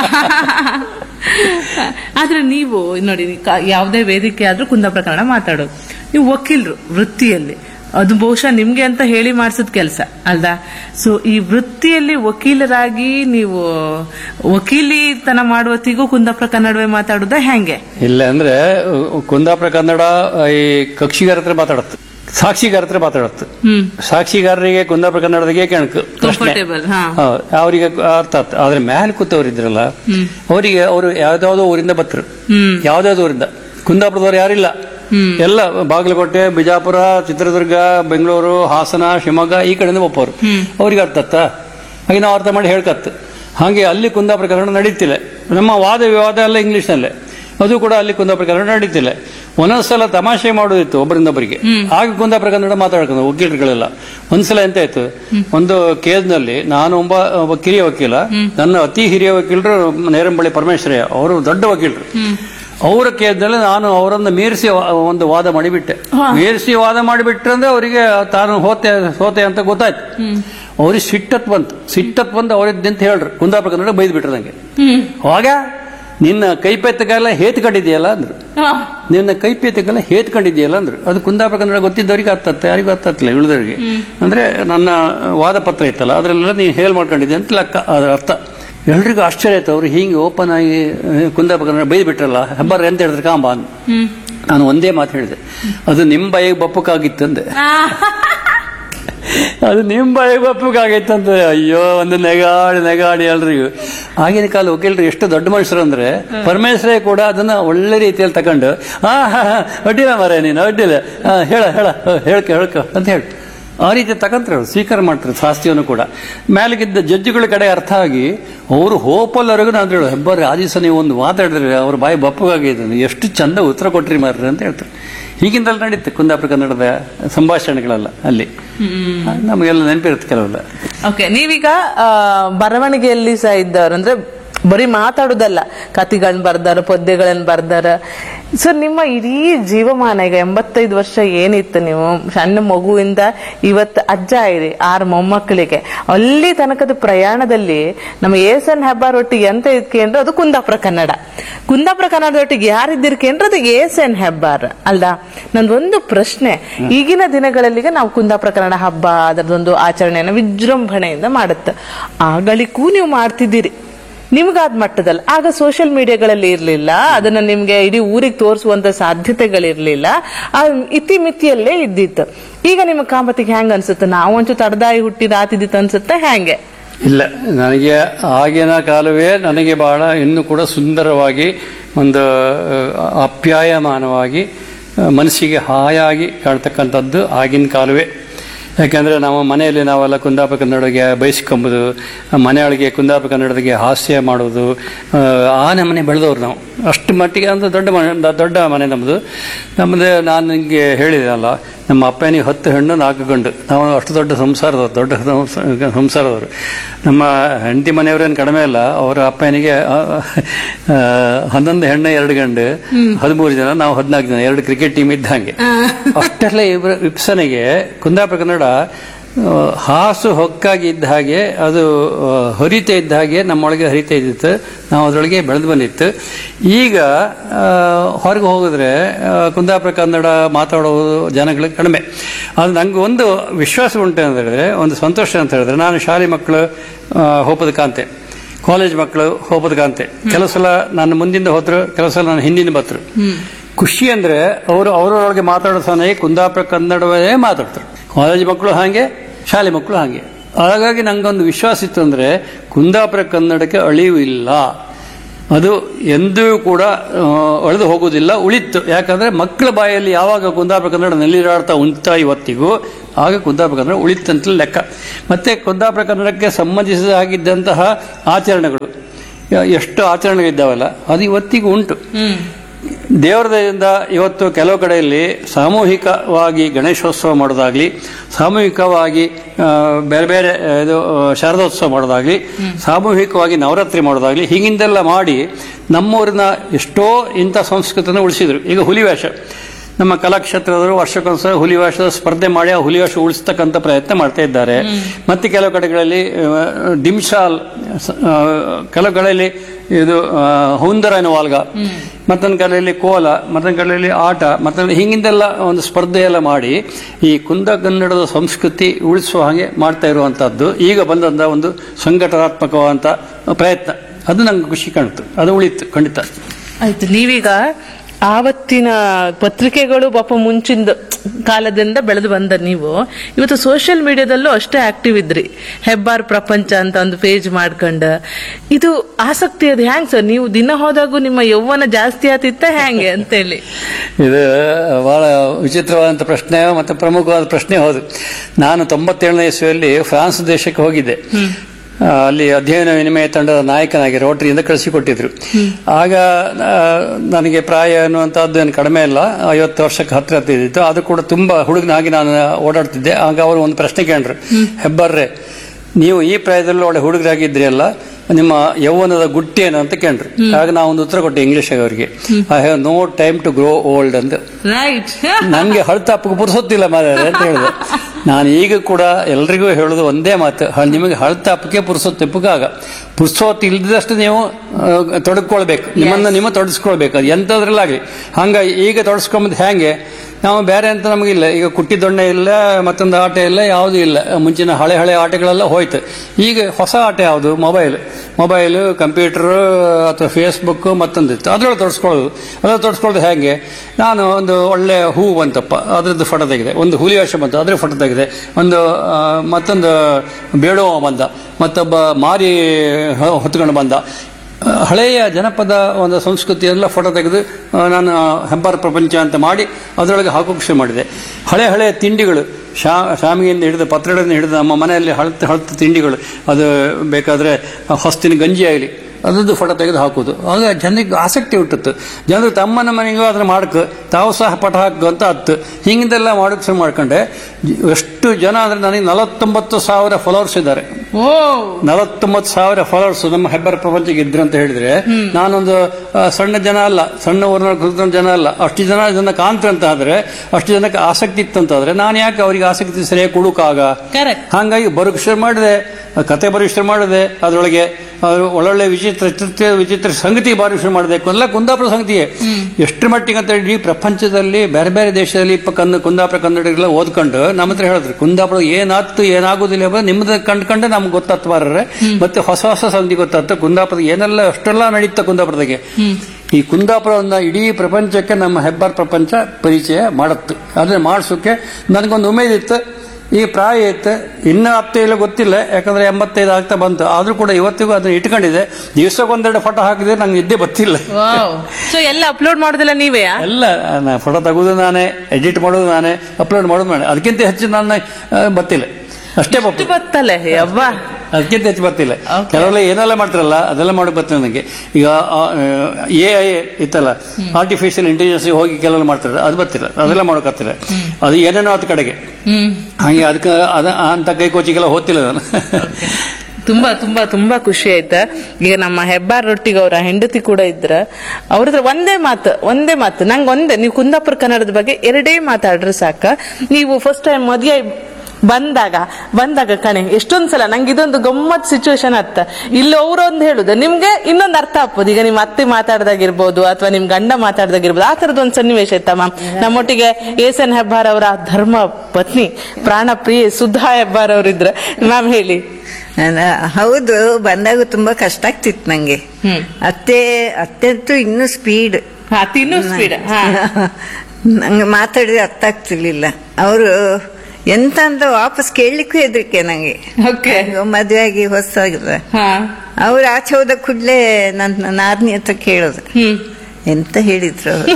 ಆದ್ರೆ ನೀವು ನೋಡಿ ಕ- ಯಾವುದೇ ವೇದಿಕೆ ಆದ್ರೂ ಕುಂದಾಪುರ ಕನ್ನಡ ಮಾತಾಡೋದು ನೀವು ವಕೀಲರು ವೃತ್ತಿಯಲ್ಲಿ ಅದು ಬಹುಶಃ ನಿಮ್ಗೆ ಅಂತ ಹೇಳಿ ಮಾಡಿಸಿದ ಕೆಲಸ ಅಲ್ದಾ ಸೊ ಈ ವೃತ್ತಿಯಲ್ಲಿ ವಕೀಲರಾಗಿ ನೀವು ವಕೀಲಿತನ ಮಾಡುವತ್ತಿಗೂ ಕುಂದಾಪುರ ಕನ್ನಡವೇ ಮಾತಾಡುದ ಹೆಂಗೆ ಇಲ್ಲ ಅಂದ್ರೆ ಉ- ಕುಂದಾಪುರ ಕನ್ನಡ ಈ ಕಕ್ಷಿಗಾರ ಹತ್ರ ಮಾತಾಡತ್ತೆ ಸಾಕ್ಷಿಗಾರ ಹತ್ರ ಮಾತಾಡತ್ತೆ ಹ್ಮ್ ಸಾಕ್ಷಿಗಾರರಿಗೆ ಕುಂದಾಪುರ ಕನ್ನಡದಾಗೆ ಕೆಣಕು ಪ್ರಶ್ನೆ ಕಂಫರ್ಟೇಬಲ್ ಹಾ ಹೌದು, ಅವರಿಗೆ ಅರ್ಥ ಆತ್ ಆದ್ರೆ ಮೇಲೆ ಕೂತವ್ರು ಇದ್ರಲ್ಲ ಅವರಿಗೆ ಅವರು ಯಾವ್ದಾವ್ದೋ ಊರಿಂದ ಬತ್ತರು ಹ್ಮ್ ಯಾವ್ದಾವ್ದೋ ಊರಿಂದ ಕುಂದಾಪುರದವ್ರು ಯಾರಿಲ್ಲ ಎಲ್ಲ ಬಾಗಲಕೋಟೆ ಬಿಜಾಪುರ ಚಿತ್ರದುರ್ಗ ಬೆಂಗಳೂರು ಹಾಸನ ಶಿವಮೊಗ್ಗ ಈ ಕಡೆಯಿಂದ ಒಪ್ಪವರು ಅವ್ರಿಗೆ ಅರ್ಥ ಆತ್ತ ಹಾಗೆ ನಾವು ಅರ್ಥ ಮಾಡಿ ಹೇಳ್ಕತ್ತು ಹಾಗೆ ಅಲ್ಲಿ ಕುಂದಾಪುರ ಕನ್ನಡ ನಡೀತಿಲ್ಲ ನಮ್ಮ ವಾದ ವಿವಾದ ಎಲ್ಲ ಇಂಗ್ಲಿಷ್ನಲ್ಲೇ ಅದು ಕೂಡ ಅಲ್ಲಿ ಕುಂದಾಪುರ ಕನ್ನಡ ನಡೀತಿಲ್ಲ ಒಂದೊಂದ್ಸಲ ತಮಾಷೆ ಮಾಡೋದಿತ್ತು ಒಬ್ಬರಿಂದ ಒಬ್ಬರಿಗೆ ಆಗ ಕುಂದಾಪುರ ಕನ್ನಡ ಮಾತಾಡ್ಕೊಂಡು ವಕೀಲರುಗಳೆಲ್ಲ ಒಂದ್ಸಲ ಎಂತ ಆಯ್ತು ಒಂದು ಕೇಸ್ನಲ್ಲಿ ನಾನು ಒಬ್ಬ ಒಬ್ಬ ಕಿರಿಯ ವಕೀಲ ನನ್ನ ಅತಿ ಹಿರಿಯ ವಕೀಲರು ನೇರಂಬಳ್ಳಿ ಪರಮೇಶ್ವರಯ್ಯ ಅವರು ದೊಡ್ಡ ವಕೀಲರು ಅವರ ಕೇಸ್ನಲ್ಲಿ ನಾನು ಅವರನ್ನು ಮೀರಿಸಿ ವಾ- ಒಂದು ವಾದ ಮಾಡಿಬಿಟ್ಟೆ ಮೀರಿಸಿ ವಾದ ಮಾಡಿಬಿಟ್ರೆ ಅಂದ್ರೆ ಅವರಿಗೆ ತಾನು ಹೋತೆ ಸೋತೆ ಅಂತ ಗೊತ್ತಾಯ್ತು ಅವ್ರಿಗೆ ಸಿಟ್ಟತ್ ಬಂತು ಸಿಟ್ಟತ್ ಬಂದು ಅವ್ರಿಗೆ ನಿಂತ ಹೇಳ್ರು ಕುಂದಾಪುರ ಕನ್ನಡ ಬೈದ್ ಬಿಟ್ರು ನಂಗೆ ಹ್ಮ್ ಅವಾಗ ನಿನ್ನ ಕೈಪೆತ್ತಗೆಲ್ಲ ಹೇತ್ಕೊಂಡಿದೆಯಲ್ಲ ಅಂದ್ರು ಹಾ. ನಿನ್ನ ಕೈಪೇತಕ್ಕೆಲ್ಲ ಹೇತ್ಕೊಂಡಿದೆಯಲ್ಲ ಅಂದ್ರು ಅದು ಕುಂದಾಪುರ ಕನ್ನಡ ಗೊತ್ತಿದ್ದವರಿಗೆ ಅರ್ಥತ್ತೆ ಯಾರಿಗೂ ಅರ್ಥತ್ತಿಲ್ಲ ಉಳಿದವರಿಗೆ ಅಂದ್ರೆ ನನ್ನ ವಾದ ಪತ್ರ ಇತ್ತಲ್ಲ ಅದ್ರಲ್ಲೆಲ್ಲ ನೀನು ಹೇಲ್ ಮಾಡ್ಕೊಂಡಿದ್ದೆ ಅಂತ ಲೆಕ್ಕ ಅದರ ಅರ್ಥ ಎಲ್ರಿಗೂ ಆಶ್ಚರ್ಯ ಆಯ್ತು ಅವ್ರು ಹಿಂಗೆ ಓಪನ್ ಆಗಿ ಆ, ಕುಂದಾಪುರ ಕನ್ನಡ ಬೈದ್ ಬಿಟ್ರಲ್ಲ ಹೆಬ್ಬಾರ ಎಂತ ಹೇಳಿದ್ರೆ ಕಾಂಬ ಅಂದ್. ಹ್ಮ್ ನಾನು ಒಂದೇ ಮಾತು ಹೇಳಿದೆ ಅದು ನಿಮ್ ಬಾಯಿಗೆ ಬಪ್ಪಕ್ಕಾಗಿತ್ತು ಅಂದೆ ಅದು ನಿಮ್ ಬಾಯಿಗೆ ಬಪ್ಪಕ್ಕಾಗೈತಂತ ಅಯ್ಯೋ ಒಂದು ನೆಗಾಡಿ ನೆಗಾಡಿ ಎಲ್ರಿಗೂ ಆಗಿನ ಕಾಲ ವಕೀಲರು ಎಷ್ಟು ದೊಡ್ಡ ಮನುಷ್ಯರು ಅಂದ್ರೆ ಪರಮೇಶ್ವರೇ ಕೂಡ ಅದನ್ನ ಒಳ್ಳೆ ರೀತಿಯಲ್ಲಿ ತಕೊಂಡು ಹಾ ಹಾ ಹಾ ಅಡ್ಡಿಲ್ಲ ಮರ ನೀನು ಅಡ್ಡಿಲ್ಲ ಆ, ಹೇಳ ಹೇಳ ಆ, ಹೇಳ್ಕ ಹೇಳ್ಕ ಅಂತ ಹೇಳಿ ಆ ರೀತಿ ತಗೊಂತಾರೆ ಅವ್ರು ಸ್ವೀಕಾರ ಮಾಡ್ತಾರೆ ಶಾಸ್ತಿಯನ್ನು ಕೂಡ ಮೇಲಗಿದ್ದ ಜಡ್ಜಿಗಳ ಕಡೆ ಅರ್ಥ ಆಗಿ ಅವರು ಹೋಪಲ್ವರೆಗೂ ನಾನು ಹೇಳೋದು ಹೆಬ್ಬಾರಿ ಆ ದಿವಸ ನೀವು ಒಂದು ಮಾತಾಡಿದ್ರೆ ಅವ್ರ ಬಾಯಿ ಬಪ್ಪಗಾಗಿದೆ ಎಷ್ಟು ಚಂದ ಉತ್ತರ ಕೊಟ್ರಿ ಮಾರ್ರಿ ಅಂತ ಹೇಳ್ತಾರೆ ಹೀಗಿಂದಲ್ಲ ನಡೀತೆ ಕುಂದಾಪುರ ಕನ್ನಡದ ಸಂಭಾಷಣೆಗಳೆಲ್ಲ ಅಲ್ಲಿ ನಮಗೆಲ್ಲ ನೆನಪಿರುತ್ತೆ ಕೆಲವೆಲ್ಲ ಓಕೆ ನೀವೀಗ ಆ, ಬರವಣಿಗೆಯಲ್ಲಿ ಸಹ ಇದ್ದವ್ರು ಅಂದ್ರೆ ಬರೀ ಮಾತಾಡುದಲ್ಲ ಕತಿಗಳನ್ನ ಬರ್ದಾರ ಪದ್ಯಗಳನ್ನ ಬರ್ದಾರ ಸೊ ನಿಮ್ಮ ಇಡೀ ಜೀವಮಾನ ಈಗ ಎಂಬತ್ತೈದು ವರ್ಷ ಏನಿತ್ತು ನೀವು ಸಣ್ಣ ಮಗುವಿಂದ ಇವತ್ತು ಅಜ್ಜ ಇರಿ ಆರು ಮೊಮ್ಮಕ್ಕಳಿಗೆ ಅಲ್ಲಿ ತನಕದ ಪ್ರಯಾಣದಲ್ಲಿ ನಮ್ಮ ಏಸನ್ ಹೆಬ್ಬಾರೊಟ್ಟಿಗೆ ಎಂತ ಇದ್ಕೇಂದ್ರೆ ಅದು ಕುಂದಾಪುರ ಕನ್ನಡ ಕುಂದಾಪುರ ಕನ್ನಡದೊಟ್ಟಿಗೆ ಯಾರಿದ್ದಿರ್ಕೇಂದ್ರೆ ಅದು ಏಸನ್ ಹೆಬ್ಬಾರ್ ಅಲ್ದಾ ನಂದೊಂದು ಪ್ರಶ್ನೆ ಈಗಿನ ದಿನಗಳಲ್ಲಿಗೆ ನಾವು ಕುಂದಾಪುರ ಕನ್ನಡ ಹಬ್ಬ ಅದರದೊಂದು ಆಚರಣೆಯನ್ನು ವಿಜೃಂಭಣೆಯಿಂದ ಮಾಡುತ್ತೆ ಆಗಳಿಗೂ ನೀವು ಮಾಡ್ತಿದ್ದೀರಿ ನಿಮ್ಗಾದ ಮಟ್ಟದಲ್ಲಿ ಆಗ ಸೋಷಿಯಲ್ ಮೀಡಿಯಾಗಳಲ್ಲಿ ಇರ್ಲಿಲ್ಲ ಅದನ್ನ ನಿಮ್ಗೆ ಇಡೀ ಊರಿಗೆ ತೋರಿಸುವಂತ ಸಾಧ್ಯತೆಗಳಿರ್ಲಿಲ್ಲ ಆ ಇತಿಮಿತಿಯಲ್ಲೇ ಇದ್ದಿತ್ತು ಈಗ ನಿಮ್ಮ ಕಾಮತಿಗೆ ಹೆಂಗ ಅನ್ಸುತ್ತೆ ನಾವಂಚೂ ತಡದಾಯಿ ಹುಟ್ಟಿದ ಆತಿದ್ದಿತ್ತು ಅನ್ಸುತ್ತೆ ಹೆಂಗೆ ಇಲ್ಲ ನನಗೆ ಆಗಿನ ಕಾಲವೇ ನನಗೆ ಬಹಳ ಇನ್ನೂ ಕೂಡ ಸುಂದರವಾಗಿ ಒಂದು ಆ, ಅಪ್ಯಾಯಮಾನವಾಗಿ ಆ, ಮನಸ್ಸಿಗೆ ಹಾಯಾಗಿ ಕಾಣ್ತಕ್ಕಂಥದ್ದು ಆಗಿನ ಕಾಲವೇ ಯಾಕೆಂದ್ರೆ ನಾವು ಮನೆಯಲ್ಲಿ ನಾವೆಲ್ಲ ಕುಂದಾಪುರ ಕನ್ನಡಗೆ ಬಯಸ್ಕೊಂಬುದು ಮನೆಯೊಳಗೆ ಕುಂದಾಪುರ ಕನ್ನಡದಿಗೆ ಹಾಸ್ಯ ಮಾಡೋದು ಆ, ಆ ನಮ್ಮನೆ ಬೆಳೆದವ್ರು ನಾವು ಅಷ್ಟು ಮಟ್ಟಿಗೆ ಅಂದ್ರೆ ದೊಡ್ಡ ಮನೆ ದೊಡ್ಡ ಮನೆ ನಮ್ಮದು ನಮ್ಮದು ನಾನು ನಿಮಗೆ ಹೇಳಿದೆನಲ್ಲ ನಮ್ಮ ಅಪ್ಪನಿಗೆ ಹತ್ತು ಹೆಣ್ಣು ನಾಲ್ಕು ಗಂಡು ನಾವು ಅಷ್ಟು ದೊಡ್ಡ ಸಂಸಾರದವ್ರು ದೊಡ್ಡ ಸಂಸ- ಸಂಸಾರದವರು ನಮ್ಮ ಹೆಂಡತಿ ಮನೆಯವರೇನು ಕಡಿಮೆ ಇಲ್ಲ ಅವರ ಅಪ್ಪನಿಗೆ ಆ, ಆ, ಹನ್ನೊಂದು ಹೆಣ್ಣು ಎರಡು ಗಂಡು ಹದಿಮೂರು ಜನ ನಾವು ಹದಿನಾಲ್ಕು ಜನ ಎರಡು ಕ್ರಿಕೆಟ್ ಟೀಮ್ ಇದ್ದಂಗೆ ಅಷ್ಟೆಲ್ಲ ಇಬ್ಬರ ವಿಪ್ಸನೆಗೆ ಕುಂದಾಪುರ ಕನ್ನಡ ಆ, ಹಾಸು ಹೊಕ್ಕಾಗಿ ಇದ್ದ ಹಾಗೆ ಅದು ಆ, ಹರಿತಾ ಇದ್ದ ಹಾಗೆ ನಮ್ಮೊಳಗೆ ಹರಿತಾ ಇದ್ದಿತ್ತು ನಾವು ಅದರೊಳಗೆ ಬೆಳೆದು ಬಂದಿತ್ತು ಈಗ ಆ, ಹೊರಗೆ ಹೋಗಿದ್ರೆ ಆ, ಕುಂದಾಪುರ ಕನ್ನಡ ಮಾತಾಡೋದು ಜನಗಳು ಕಡಿಮೆ ಅದು ನಂಗೆ ಒಂದು ವಿಶ್ವಾಸ ಉಂಟು ಅಂತ ಹೇಳಿದ್ರೆ ಒಂದು ಸಂತೋಷ ಅಂತ ಹೇಳಿದ್ರೆ ನಾನು ಶಾಲೆ ಮಕ್ಕಳು ಆ, ಹೋಪದ ಕಾಂತೆ ಕಾಲೇಜ್ ಮಕ್ಕಳು ಹೋಪದ ಕಾಂತೆ ಕೆಲವು ಸಲ ನನ್ನ ಮುಂದಿಂದ ಹೋದ್ರು ಕೆಲವು ಸಲ ನನ್ನ ಹಿಂದಿನ ಬತ್ರು ಖುಷಿ ಅಂದ್ರೆ ಅವರು ಅವರೊಳಗೆ ಮಾತಾಡೋ ಸಮಯ ಕುಂದಾಪುರ ಕನ್ನಡವೇ ಮಾತಾಡ್ತಾರೆ ಕಾಲೇಜ್ ಮಕ್ಕಳು ಹಾಗೆ ಶಾಲೆ ಮಕ್ಕಳು ಹಾಗೆ ಹಾಗಾಗಿ ನಂಗೊಂದು ವಿಶ್ವಾಸ ಇತ್ತು ಅಂದ್ರೆ ಕುಂದಾಪುರ ಕನ್ನಡಕ್ಕೆ ಅಳಿವು ಇಲ್ಲ ಅದು ಎಂದೂ ಕೂಡ ಆ, ಅಳೆದು ಹೋಗುವುದಿಲ್ಲ ಉಳಿತು ಯಾಕಂದ್ರೆ ಮಕ್ಕಳ ಬಾಯಲ್ಲಿ ಯಾವಾಗ ಕುಂದಾಪುರ ಕನ್ನಡ ನೆಲ್ಲಿರಾಡ್ತಾ ಉಂಟ ಇವತ್ತಿಗೂ ಆಗ ಕುಂದಾಪುರ ಕನ್ನಡ ಉಳಿತಂತ ಲೆಕ್ಕ ಮತ್ತೆ ಕುಂದಾಪುರ ಕನ್ನಡಕ್ಕೆ ಸಂಬಂಧಿಸಿದ ಹಾಗಿದ್ದಂತಹ ಆಚರಣೆಗಳು ಯ- ಎಷ್ಟು ಆಚರಣೆಗಳಿದ್ದಾವಲ್ಲ ಅದು ಇವತ್ತಿಗೂ ಉಂಟು ದೇವರ ದಯೆಯಿಂದ ಇವತ್ತು ಕೆಲವು ಕಡೆಯಲ್ಲಿ ಸಾಮೂಹಿಕವಾಗಿ ಗಣೇಶೋತ್ಸವ ಮಾಡೋದಾಗ್ಲಿ ಸಾಮೂಹಿಕವಾಗಿ ಆ, ಬೇರೆ ಬೇರೆ ಆ, ಇದು ಆ, ಶಾರದೋತ್ಸವ ಮಾಡೋದಾಗ್ಲಿ ಸಾಮೂಹಿಕವಾಗಿ ನವರಾತ್ರಿ ಮಾಡೋದಾಗ್ಲಿ ಹೀಗಿಂದೆಲ್ಲ ಮಾಡಿ ನಮ್ಮೂರಿನ ಎಷ್ಟೋ ಇಂಥ ಸಂಸ್ಕೃತಿನ ಉಳಿಸಿದ್ರು ಈಗ ಹುಲಿವೇಷ ನಮ್ಮ ಕಲಾಕ್ಷೇತ್ರದವರು ವರ್ಷಕ್ಕೊಂದ್ಸಲ ಹುಲಿವೇಷದ ಸ್ಪರ್ಧೆ ಮಾಡಿ ಆ ಹುಲಿವೇಷ ಉಳಿಸ್ತಕ್ಕಂಥ ಪ್ರಯತ್ನ ಮಾಡ್ತಾ ಇದ್ದಾರೆ ಮತ್ತೆ ಕೆಲವು ಕಡೆಗಳಲ್ಲಿ ಆ, ಡಿಮ್ಶಾಲ್ ಸ- ಆ, ಕೆಲವು ಕಡೆಯಲ್ಲಿ ಇದು ಆ, ಹುಂದರ ಎನ್ನುವ ವಾಲ್ಗ ಮತ್ತೊಂದು ಕಡೆಯಲ್ಲಿ ಕೋಲ ಮತ್ತೊಂದು ಕಡೆಯಲ್ಲಿ ಆಟ ಮತ್ತೊಂದು ಹಿಂಗಿಂದೆಲ್ಲ ಒಂದು ಸ್ಪರ್ಧೆ ಎಲ್ಲ ಮಾಡಿ ಈ ಕುಂದ ಕನ್ನಡದ ಸಂಸ್ಕೃತಿ ಉಳಿಸುವ ಹಾಗೆ ಮಾಡ್ತಾ ಇರುವಂತಹದ್ದು ಈಗ ಬಂದಂತ ಒಂದು ಸಂಘಟನಾತ್ಮಕವಾದಂತ ಪ್ರಯತ್ನ ಅದು ನಂಗೆ ಖುಷಿ ಕಾಣ್ತು ಅದು ಉಳಿತು ಖಂಡಿತ ಆಯ್ತು ನೀವೀಗ ಆವತ್ತಿನ ಪತ್ರಿಕೆಗಳು ಪಾಪ ಮುಂಚಿಂದ ಕಾಲದಿಂದ ಬೆಳೆದು ಬಂದ ನೀವು ಇವತ್ತು ಸೋಷಿಯಲ್ ಮೀಡಿಯಾದಲ್ಲೂ ಅಷ್ಟೇ ಆಕ್ಟಿವ್ ಇದ್ರಿ ಹೆಬ್ಬಾರ್ ಪ್ರಪಂಚ ಅಂತ ಒಂದು ಪೇಜ್ ಮಾಡ್ಕೊಂಡ ಇದು ಆಸಕ್ತಿ ಅದು ಹ್ಯಾಂಗ್ ಸರ್ ನೀವು ದಿನ ಹೋದಾಗೂ ನಿಮ್ಮ ಯೌವನ ಜಾಸ್ತಿ ಆತಿತ್ತ ಹ್ಯಾಂಗೆ ಅಂತೇಳಿ ಇದು ಬಹಳ ವಿಚಿತ್ರವಾದಂಥ ಪ್ರಶ್ನೆ ಮತ್ತು ಪ್ರಮುಖವಾದ ಪ್ರಶ್ನೆ ಹೌದು ನಾನು ತೊಂಬತ್ತೇಳನೇ ಇಸ್ವಿಯಲ್ಲಿ ಫ್ರಾನ್ಸ್ ದೇಶಕ್ಕೆ ಹೋಗಿದ್ದೆ ಆ, ಅಲ್ಲಿ ಅಧ್ಯಯನ ವಿನಿಮಯ ತಂಡದ ನಾಯಕನಾಗಿ ರೋಟರಿಯಿಂದ ಕಳಿಸಿಕೊಟ್ಟಿದ್ರು ಆಗ ಆ, ನನಗೆ ಪ್ರಾಯ ಅನ್ನುವಂಥದ್ದು ಏನು ಕಡಿಮೆ ಇಲ್ಲ ಐವತ್ತು ವರ್ಷಕ್ಕೆ ಹತ್ರ ಹತ್ರ ಇದ್ದಿತ್ತು ಅದು ಕೂಡ ತುಂಬಾ ಹುಡುಗನಾಗಿ ನಾನು ಓಡಾಡ್ತಿದ್ದೆ ಆಗ ಅವರು ಒಂದು ಪ್ರಶ್ನೆ ಕೇಳಿದ್ರು ಹೆಬ್ಬರ್ರೆ ನೀವು ಈ ಪ್ರಾಯದಲ್ಲಿ ಒಳ್ಳೆ ಹುಡುಗರಾಗಿದ್ರಿ ಅಲ್ಲ ನಿಮ್ಮ ಯೌವನದ ಗುಟ್ಟಿ ಏನು ಅಂತ ಕೇಳಿದ್ರು ಆಗ ನಾವು ಒಂದು ಉತ್ತರ ಕೊಟ್ಟೆ ಇಂಗ್ಲಿಷ್ ಅವರಿಗೆ I have no time to grow old ಅಂತ ರೈಟ್ ನಂಗೆ ಹಳ್ತಾಪಕ್ಕೆ ಪುರ್ಸೊತ್ತಿಲ್ಲ ಮಾರ್ರೆ ಅಂತ ಹೇಳಿದೆ ನಾನು ಈಗ ಕೂಡ ಎಲ್ರಿಗೂ ಹೇಳೋದು ಒಂದೇ ಮಾತು ಹ- ನಿಮಗೆ ಹಳ್ತಾಪಕ್ಕೆ ಪುರ್ಸೊತ್ತಿಪ್ಪಗಾಗ ಪುರ್ಸೊತ್ತು ಇಲ್ದಷ್ಟು ನೀವು ಆ, ತೊಡಗಿಕೊಳ್ಬೇಕು ನಿಮ್ಮನ್ನ ನಿಮ್ಮ ತೊಡಗಿಸ್ಕೊಳ್ಬೇಕು ಅದು ಎಂಥದ್ರಲ್ಲಾಗಲಿ ಹಂಗಾಗಿ ಈಗ ತೊಡಗಿಸ್ಕೊಂಬಂದು ಹೇಗೆ ನಾವು ಬೇರೆ ಅಂತ ನಮಗಿಲ್ಲ ಈಗ ಕುಟ್ಟಿ ದೊಣ್ಣೆ ಇಲ್ಲ ಮತ್ತೊಂದು ಆಟ ಇಲ್ಲ ಯಾವುದೂ ಇಲ್ಲ ಮುಂಚಿನ ಹಳೆ ಹಳೆ ಆಟಗಳೆಲ್ಲ ಹೋಯ್ತು ಈಗ ಹೊಸ ಆಟ ಯಾವುದು ಮೊಬೈಲ್ ಮೊಬೈಲು ಕಂಪ್ಯೂಟರ್ ಅಥವಾ ಫೇಸ್ಬುಕ್ ಮತ್ತೊಂದಿತ್ತು ಅದ್ರೊಳಗೆ ತೊಡಸ್ಕೊಳ್ಳೋದು ಅದ್ರಲ್ಲಿ ತೊಡಸ್ಕೊಳ್ಳೋದು ಹೇಗೆ ನಾನು ಒಂದು ಒಳ್ಳೆ ಹೂ ಬಂತಪ್ಪ ಅದ್ರದ್ದು ಫೋಟೋ ತೆಗೆದೆ ಒಂದು ಹುಲಿ ವೇಷ ಬಂತು ಅದ್ರ ಫೋಟೋ ತೆಗೆದೆ ಒಂದು ಆ, ಮತ್ತೊಂದು ಬೇಡುವ ಬಂದ ಮತ್ತೊಬ್ಬ ಮಾರಿ ಹ- ಹೊತ್ಕೊಂಡು ಬಂದ ಆ, ಹಳೆಯ ಜನಪದ ಒಂದು ಸಂಸ್ಕೃತಿ ಎಲ್ಲ ಫೋಟೋ ತೆಗೆದು ಆ, ನಾನು ಹೆಬ್ಬಾರ್ ಪ್ರಪಂಚ ಅಂತ ಮಾಡಿ ಅದರೊಳಗೆ ಹಾಕೋಕೆ ಶುರು ಮಾಡಿದೆ ಹಳೆ ಹಳೆಯ ತಿಂಡಿಗಳು ಶಾ ಶಾಮಿಗೆಯಿಂದ ಹಿಡಿದು ಪತ್ರೊಡೆಯಿಂದ ಹಿಡಿದು ನಮ್ಮ ಮನೆಯಲ್ಲಿ ಹಳತು ಹಳತು ತಿಂಡಿಗಳು ಅದು ಬೇಕಾದ್ರೆ ಹೊಸ್ತಿನ ಗಂಜಿ ಆಗಲಿ ಅದರದ್ದು ಫೋಟೋ ತೆಗೆದು ಹಾಕೋದು ಆಗ ಜನರಿಗೆ ಆಸಕ್ತಿ ಹುಟ್ಟಿತ್ತು ಜನರು ತಮ್ಮನ ಮನೆಗೂ ಅದನ್ನ ಮಾಡಕ್ ತಾವು ಸಹ ಪಟ ಹಾಕು ಅಂತ ಹತ್ತು ಹಿಂಗಿಂದೆಲ್ಲ ಮಾಡಕ್ ಶುರು ಮಾಡ್ಕೊಂಡೆ ಎಷ್ಟು ಜನ ಅಂದ್ರೆ ನನಗೆ ನಲವತ್ತೊಂಬತ್ತು ಸಾವಿರ ಫಾಲೋವರ್ಸ್ ಇದ್ದಾರೆ ಓ ನಲವತ್ತೊಂಬತ್ತು ಸಾವಿರ ಫಾಲೋವರ್ಸ್ ನಮ್ಮ ಹೆಬ್ಬರ ಪ್ರಪಂಚಕ್ಕೆ ಇದ್ರು ಅಂತ ಹೇಳಿದ್ರೆ ನಾನೊಂದು ಆ, ಸಣ್ಣ ಜನ ಅಲ್ಲ ಸಣ್ಣ ಊರಿನ ಕುಳಿತ ಜನ ಅಲ್ಲ ಅಷ್ಟು ಜನ ಇದನ್ನ ಕಾಣ್ತಾರೆ ಅಂತ ಆದ್ರೆ ಅಷ್ಟು ಜನಕ್ಕೆ ಆಸಕ್ತಿ ಇತ್ತಂತಾದ್ರೆ ನಾನು ಯಾಕೆ ಅವರಿಗೆ ಆಸಕ್ತಿ ಸರಿಯಾಗಿ ಕೊಡುಕಾಗ ಕರೆಕ್ಟ್ ಹಾಗಾಗಿ ಬರೋಕ್ ಶುರು ಮಾಡಿದೆ ಕತೆ ಬರೋಕ್ ಶುರು ಮಾಡಿದೆ ಅದರೊಳಗೆ ಅವರು ಒಳ್ಳೊಳ್ಳೆ ವಿಚಿತ್ರ ಚಿತ್ರ ವಿಚಿತ್ರ ಸಂಗತಿ ಬಾರಿ ಶುರು ಮಾಡಿದೆ ಎಲ್ಲ ಕುಂದಾಪುರ ಸಂಗತಿಯೇ ಎಷ್ಟು ಮಟ್ಟಿಗೆ ಅಂತ ಇಡೀ ಪ್ರಪಂಚದಲ್ಲಿ ಬೇರೆ ಬೇರೆ ದೇಶದಲ್ಲಿ ಇಪ್ಪ ಕನ್ನ ಕುಂದಾಪುರ ಕನ್ನಡಿಗರೆಲ್ಲ ಓದ್ಕೊಂಡು ನಮ್ಮ ಹತ್ರ ಹೇಳಿದ್ರು ಕುಂದಾಪುರ ಏನಾಗ್ತು ಏನಾಗುದಿಲ್ಲ ಎಂಬುದು ನಿಮ್ದು ಕಂಡ್ಕೊಂಡೆ ನಮ್ಗೆ ಗೊತ್ತಾತ್ ಮಾರ್ರೆ ಮತ್ತೆ ಹೊಸ ಹೊಸ ಸಂಗತಿ ಗೊತ್ತಾಯ್ತು ಕುಂದಾಪುರದ ಏನೆಲ್ಲ ಅಷ್ಟೆಲ್ಲ ನಡೀತಾ ಕುಂದಾಪುರದಾಗೆ ಈ ಕುಂದಾಪುರವನ್ನ ಇಡೀ ಪ್ರಪಂಚಕ್ಕೆ ನಮ್ಮ ಹೆಬ್ಬಾರ್ ಪ್ರಪಂಚ ಪರಿಚಯ ಮಾಡತ್ತು ಅದನ್ನ ಮಾಡಿಸೋಕೆ ನನಗೊಂದು ಉಮೇದಿತ್ತು ಈ ಪ್ರಾಯ ಇತ್ತು ಇನ್ನೂ ಹತ್ತು ಇಲ್ಲ ಗೊತ್ತಿಲ್ಲ ಯಾಕಂದ್ರೆ ಎಂಬತ್ತೈದು ಆಗ್ತಾ ಬಂತು ಆದ್ರೂ ಕೂಡ ಇವತ್ತಿಗೂ ಅದನ್ನ ಇಟ್ಕೊಂಡಿದೆ ದಿವಸಕ್ಕೊಂದೆರಡು ಫೋಟೋ ಹಾಕಿದ್ರೆ ನಂಗೆ ನಿದ್ದೆ ಗೊತ್ತಿಲ್ಲ ವಾವ್ ಸೊ ಎಲ್ಲ ಅಪ್ಲೋಡ್ ಮಾಡೋದಿಲ್ಲ ನೀವೇ ಎಲ್ಲ ಫೋಟೋ ತೆಗೋದು ನಾನೇ ಎಡಿಟ್ ಮಾಡೋದು ನಾನೇ ಅಪ್ಲೋಡ್ ಮಾಡೋದು ನಾನೇ ಅದಕ್ಕಿಂತ ಹೆಚ್ಚು ನನ್ನ ಗೊತ್ತಿಲ್ಲ ಅಷ್ಟೇ ಪಾಪ ಬತ್ತಲೆ ಯವ್ವ ಅದಕ್ಕಿಂತ ಹೆಚ್ಚು ಬರ್ತಿಲ್ಲ Okay. ಕೆಲವೆಲ್ಲ ಏನೆಲ್ಲ ಮಾಡ್ತಾರಲ್ಲ ಅದೆಲ್ಲ ಮಾಡಕ್ ಬರ್ತಿಲ್ಲ ನನಗೆ ಈಗ ಎ ಐ ಇತ್ತಲ್ಲ ಆರ್ಟಿಫಿಷಿಯಲ್ ಇಂಟೆಲಿಜೆನ್ಸ್ ಹೋಗಿ ಕೆಲವೆಲ್ಲ ಮಾಡ್ತಾರೆ ಅದು ಬರ್ತಿಲ್ಲ ಅದೆಲ್ಲ ಮಾಡೋಕತ್ತಿಲ್ಲ ಅದು ಏನೇನೋ ಅದ್ ಕಡೆಗೆ ಹ್ಮ್ ಹಾಗೆ ಅದಕ್ಕೆ ಅದ ಅಂತ ಕೈ ಕೋಚಿಗೆಲ್ಲ ಹೋಗ್ತಿಲ್ಲ ನಾನು ತುಂಬಾ ತುಂಬಾ ತುಂಬಾ ಖುಷಿ ಆಯ್ತಾ ಈಗ ನಮ್ಮ ಹೆಬ್ಬಾರ್ ರೊಟ್ಟಿಗೆ ಅವರ ಹೆಂಡತಿ ಕೂಡ ಇದ್ರ ಅವ್ರ ಹತ್ರ ಒಂದೇ ಮಾತು ಒಂದೇ ಮಾತು ನಂಗೆ ಒಂದೇ ನೀವು ಕುಂದಾಪುರ ಕನ್ನಡದ ಬಗ್ಗೆ ಎರಡೇ ಮಾತಾಡ್ರೆ ಸಾಕ ನೀವು ಫಸ್ಟ್ ಟೈಮ್ ಮದುವೆ ಬಂದಾಗ ಬಂದಾಗ ಕಣೆ ಎಷ್ಟೊಂದ್ ಸಲ ನಂಗೆ ಇದೊಂದು ಗಮ್ಮತ್ ಸಿಚುವೇಶನ್ ಅತ್ತ ಇಲ್ಲಿ ಅವ್ರೊಂದು ಹೇಳುದು ನಿಮ್ಗೆ ಇನ್ನೊಂದು ಅರ್ಥ ಆಗ್ಬೋದು ಈಗ ನಿಮ್ ಅತ್ತೆ ಮಾತಾಡ್ದಾಗಿರ್ಬೋದು ಅಥವಾ ನಿಮ್ ಗಂಡ ಮಾತಾಡ್ದಾಗಿರ್ಬೋದು ಆ ತರದ ಒಂದು ಸನ್ನಿವೇಶ ಇತ್ತ ಮ್ಯಾಮ್ ನಮ್ಮೊಟ್ಟಿಗೆ ಎನ್ ಹೆಬ್ಬಾರ್ ಅವರ ಧರ್ಮ ಪತ್ನಿ ಪ್ರಾಣ ಪ್ರಿಯ ಸುಧಾ ಹೆಬ್ಬಾರ್ ಅವರಿದ್ರ ಮ್ಯಾಮ್ ಹೇಳಿ ನಾನ- ಹೌದು ಬಂದಾಗ ತುಂಬಾ ಕಷ್ಟ ಆಗ್ತಿತ್ತು ನಂಗೆ ಹ್ಮ್. ಅತ್ತೆ ಅತ್ತೆ ಅಂತೂ ಇನ್ನೂ ಸ್ಪೀಡ್ ಹಾ ತಿನ್ನು ಸ್ಪೀಡ್ ಹಾ ನಂಗೆ ಮಾತಾಡಿದ್ರೆ ಅರ್ಥ ಆಗ್ತಿರ್ಲಿಲ್ಲ ಅವರು ಎಂತ ಅಂತ ವಾಪಸ್ ಕೇಳಲಿಕ್ಕೂ ಹೆದರಿಕೆ ನಂಗೆ ಓಕೆ ಈಗ ಮದ್ವೆ ಆಗಿ ಹೊಸಾಗಿಲ್ಲ ಹಾ ಅವ್ರು ಆಚೆ ಹೋದ ಕೂಡ್ಲೆ ನನ್ನ ನಾದ್ನಿ ಹತ್ರ ಕೇಳೋದು ಹ್ಮ್ ಎಂತ ಹೇಳಿದ್ರು ಅವರು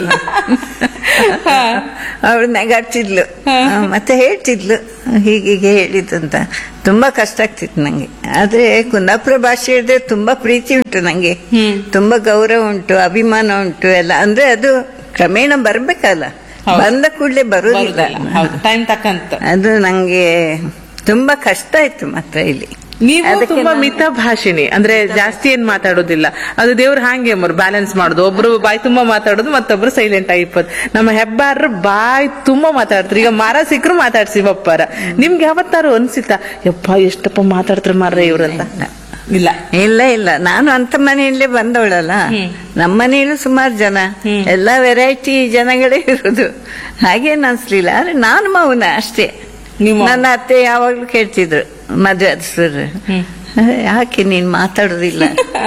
ಅವಳು ನಗಾಡ್ತಿದ್ಲು ಆ, ಮತ್ತೆ ಹೇಳ್ತಿದ್ಲು ಹೀಗೀಗೆ ಹೇಳಿದಂತ ತುಂಬಾ ಕಷ್ಟ ಆಗ್ತಿತ್ತು ನಂಗೆ ಆದ್ರೆ ಕುಂದಾಪುರ ಭಾಷೆ ಹೇಳಿದ್ರೆ ತುಂಬಾ ಪ್ರೀತಿ ಉಂಟು ನಂಗೆ ಹ್ಮ್. ತುಂಬಾ ಗೌರವ ಉಂಟು ಅಭಿಮಾನ ಉಂಟು ಎಲ್ಲ ಅಂದ್ರೆ ಅದು ಕ್ರಮೇಣ ಬರ್ಬೇಕಲ್ಲ ಹೌದು. ಬಂದ ಕೂಡಲೇ ಬರುದಿಲ್ಲ ಬರುದಲ್ಲ ಹೌದು ಟೈಮ್ ತಕ್ಕಂತ ಅದು ನಂಗೆ ತುಂಬಾ ಕಷ್ಟ ಆಯ್ತು ಮಾತ್ರ ಇಲ್ಲಿ ನೀವು ಅದಕ್ಕೆ ತುಂಬಾ ನಾನು- ಮಿತ ಭಾಷಿಣಿ ಅಂದ್ರೆ ಜಾಸ್ತಿ ಏನ್ ಮಾತಾಡೋದಿಲ್ಲ ಅದು ದೇವ್ರ ಹಾಗೆ ಮರು ಬ್ಯಾಲೆನ್ಸ್ ಮಾಡುದು ಒಬ್ರು ಬಾಯಿ ತುಂಬಾ ಮಾತಾಡೋದು ಮತ್ತೊಬ್ರು ಸೈಲೆಂಟ್ ಆಗಿಪ್ಪದು ನಮ್ಮ ಹೆಬ್ಬಾರ್ರು ಬಾಯಿ ತುಂಬಾ ಮಾತಾಡ್ತಾರೆ ಈಗ ಮರ ಸಿಕ್ಕರು ಮಾತಾಡ್ಸಿ ಬಪ್ಪಾರ ನಿಮ್ಗೆ ಯಾವತ್ತಾರು ಅನ್ಸಿತಾ ಯಪ್ಪ ಎಷ್ಟಪ್ಪ ಮಾತಾಡ್ತಾರೆ ಮಾರ್ರೆ ಇವ್ರಂತ ಇಲ್ಲ ಇಲ್ಲ ಇಲ್ಲ ನಾನು ಅಂತ ಮನೆಯಲ್ಲೇ ಬಂದವಳಲ್ಲ ನಮ್ಮ ಮನೆಯಲ್ಲೂ ಸುಮಾರು ಜನ ಎಲ್ಲಾ ವೆರೈಟಿ ಜನಗಳೇ ಇರುದು ಹಾಗೇನು ಅನ್ಸ್ಲಿಲ್ಲ ಆದ್ರೆ ನಾನು ಮೌನ ಅಷ್ಟೇ ನಿಮ್ಮ- ನನ್ನ ಅತ್ತೆ ಯಾವಾಗ್ಲೂ ಕೇಳ್ತಿದ್ರು ಮದ್ವೆ ಆದ ಸರ್ ಯಾಕೆ ನೀನ್ ಮಾತಾಡೋದಿಲ್ಲ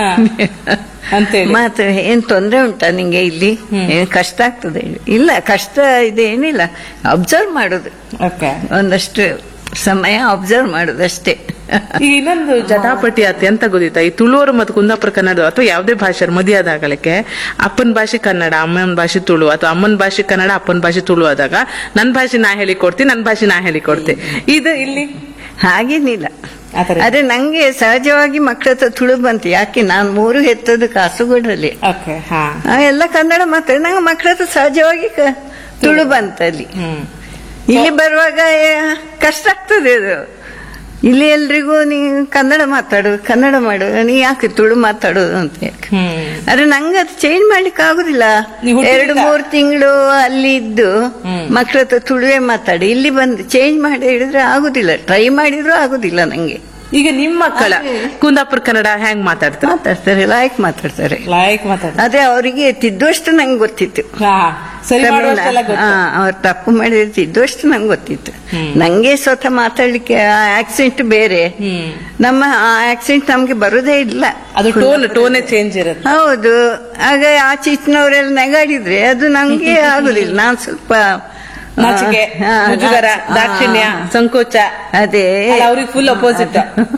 ಅಂತೇಳಿ. ಮಾತು ಏನ್ ತೊಂದ್ರೆ ಉಂಟಾ ನಿಂಗೆ ಇಲ್ಲಿ ಏನ್ ಕಷ್ಟ ಆಗ್ತದೆ ಇಲ್ಲ ಕಷ್ಟ ಇದೇನಿಲ್ಲ ಅಬ್ಸರ್ವ್ ಮಾಡೋದು ಓಕೆ ಒಂದಷ್ಟು ಸಮಯ ಅಬ್ಸರ್ವ್ ಮಾಡೋದು ಅಷ್ಟೇ ಈಗ ಇನ್ನೊಂದು ಜಟಾಪಟಿ ಆತಿ ಅಂತ ಗೊತ್ತಿತ್ತ ಈ ತುಳುವರು ಮತ್ತು ಕುಂದಾಪುರ ಕನ್ನಡ ಅಥವಾ ಯಾವುದೇ ಭಾಷೆ ಮದುವೆ ಆದಾಗಲಕ್ಕೆ ಅಪ್ಪನ ಭಾಷೆ ಕನ್ನಡ ಅಮ್ಮನ ಭಾಷೆ ತುಳು ಅಥವಾ ಅಮ್ಮನ ಭಾಷೆ ಕನ್ನಡ ಅಪ್ಪನ ಭಾಷೆ ತುಳು ಆದಾಗ ನನ್ನ ಭಾಷೆ ನಾ ಹೇಳಿಕೊಡ್ತೀನಿ ನನ್ನ ಭಾಷೆ ನಾ ಹೇಳಿಕೊಡ್ತೀನಿ ಇದು ಇಲ್ಲಿ ಹಾಗೇನಿಲ್ಲ ಆ ಥರ ಅದೇ ನಂಗೆ ಸಹಜವಾಗಿ ಮಕ್ಕಳ ಹತ್ರ ತುಳು ಬಂತು ಯಾಕೆ ನಾನು ಮೂರು ಹೆತ್ತದ್ದು ಕಾಸುಗೋಡಲ್ಲಿ ಓಕೆ ಹಾ ಆ, ಎಲ್ಲ ಕನ್ನಡ ಮಾತಾಡಿ ನಂಗೆ ಮಕ್ಕಳ ಹತ್ರ ಸಹಜವಾಗಿ ಕ- ತುಳು ಬಂತಲ್ಲಿ ಹ್ಮ್ ಇಲ್ಲಿ ಬರುವಾಗ ಏ, ಕಷ್ಟ ಆಗ್ತದೆ ಅದು ಇಲ್ಲಿ ಎಲ್ರಿಗೂ ನೀ ಕನ್ನಡ ಮಾತಾಡು ಕನ್ನಡ ಮಾಡು ನೀ ಯಾಕೆ ತುಳು ಮಾತಾಡೋದು ಅಂತ ಹೇಳಿ. ಹ್ಮ್ ಆದ್ರೆ ನಂಗೆ ಅದು ಚೇಂಜ್ ಮಾಡ್ಲಿಕ್ಕೆ ಆಗುದಿಲ್ಲ ನೀವು ಹುಟ್ಟಿದ- ಎರಡು ಮೂರು ತಿಂಗಳು ಅಲ್ಲಿ ಇದ್ದು ಮಕ್ಕಳ ಹತ್ರ ತುಳುವೇ ಮಾತಾಡಿ ಇಲ್ಲಿ ಬಂದು ಚೇಂಜ್ ಮಾಡಿ ಹೇಳಿದ್ರೆ ಆಗುದಿಲ್ಲ ಟ್ರೈ ಮಾಡಿದ್ರು ಆಗುದಿಲ್ಲ ನಂಗೆ ಈಗ ನಿಮ್ಮ ಮಕ್ಕಳ ಕುಂದಾಪುರ ಕನ್ನಡ ಹೆಂಗ್ ಮಾತಾಡ್ತಾರೆ ಮಾತಾಡ್ತಾರೆ ಲಾಯಕ್ ಮಾತಾಡ್ತಾರೆ ಲಾಯಕ್ ಮಾತಾಡ್ತಾರೆ ಅದೇ ಅವರಿಗೆ ತಿದ್ದುವಷ್ಟು ನಂಗೆ ಗೊತ್ತಿತ್ತು ಹಾ ಸರಿ ಮಾಡುವಷ್ಟೆಲ್ಲ ಗೊತ್ತು. ಅವ್ರು ತಪ್ಪು ಮಾಡಿದ್ರೆ ತಿದ್ದುವಷ್ಟು ನಂಗೆ ಗೊತ್ತಿತ್ತು ನಂಗೆ ಸ್ವತಃ ಮಾತಾಡ್ಲಿಕ್ಕೆ ಆ ಆಕ್ಸೆಂಟ್ ಬೇರೆ ಹ್ಮ್ ನಮ್ಮ ಆ ಆಕ್ಸೆಂಟ್ ನಮ್ಗೆ ಬರುದೇ ಇಲ್ಲ ಅದು ಟೋನ್ ಟೋನೇ ಚೇಂಜ್ ಇರುತ್ತೆ ಹೌದು ಆಗ ಆಚೆ ಈಚಿನವರೆಲ್ಲ ನೆಗಾಡಿದ್ರೆ ಅದು ನಂಗೆ ಆಗುದಿಲ್ಲ ನಾನ್ ಸ್ವಲ್ಪ ಆ, ನಾಚಿಕೆ ಆ, ಮುಜುಗರ ಆ, ದಾಕ್ಷಿಣ್ಯ ಸಂಕೋಚ ಅದೇ ಅವ್ರಿಗೆ ಫುಲ್ ಅಪೋಸಿಟ್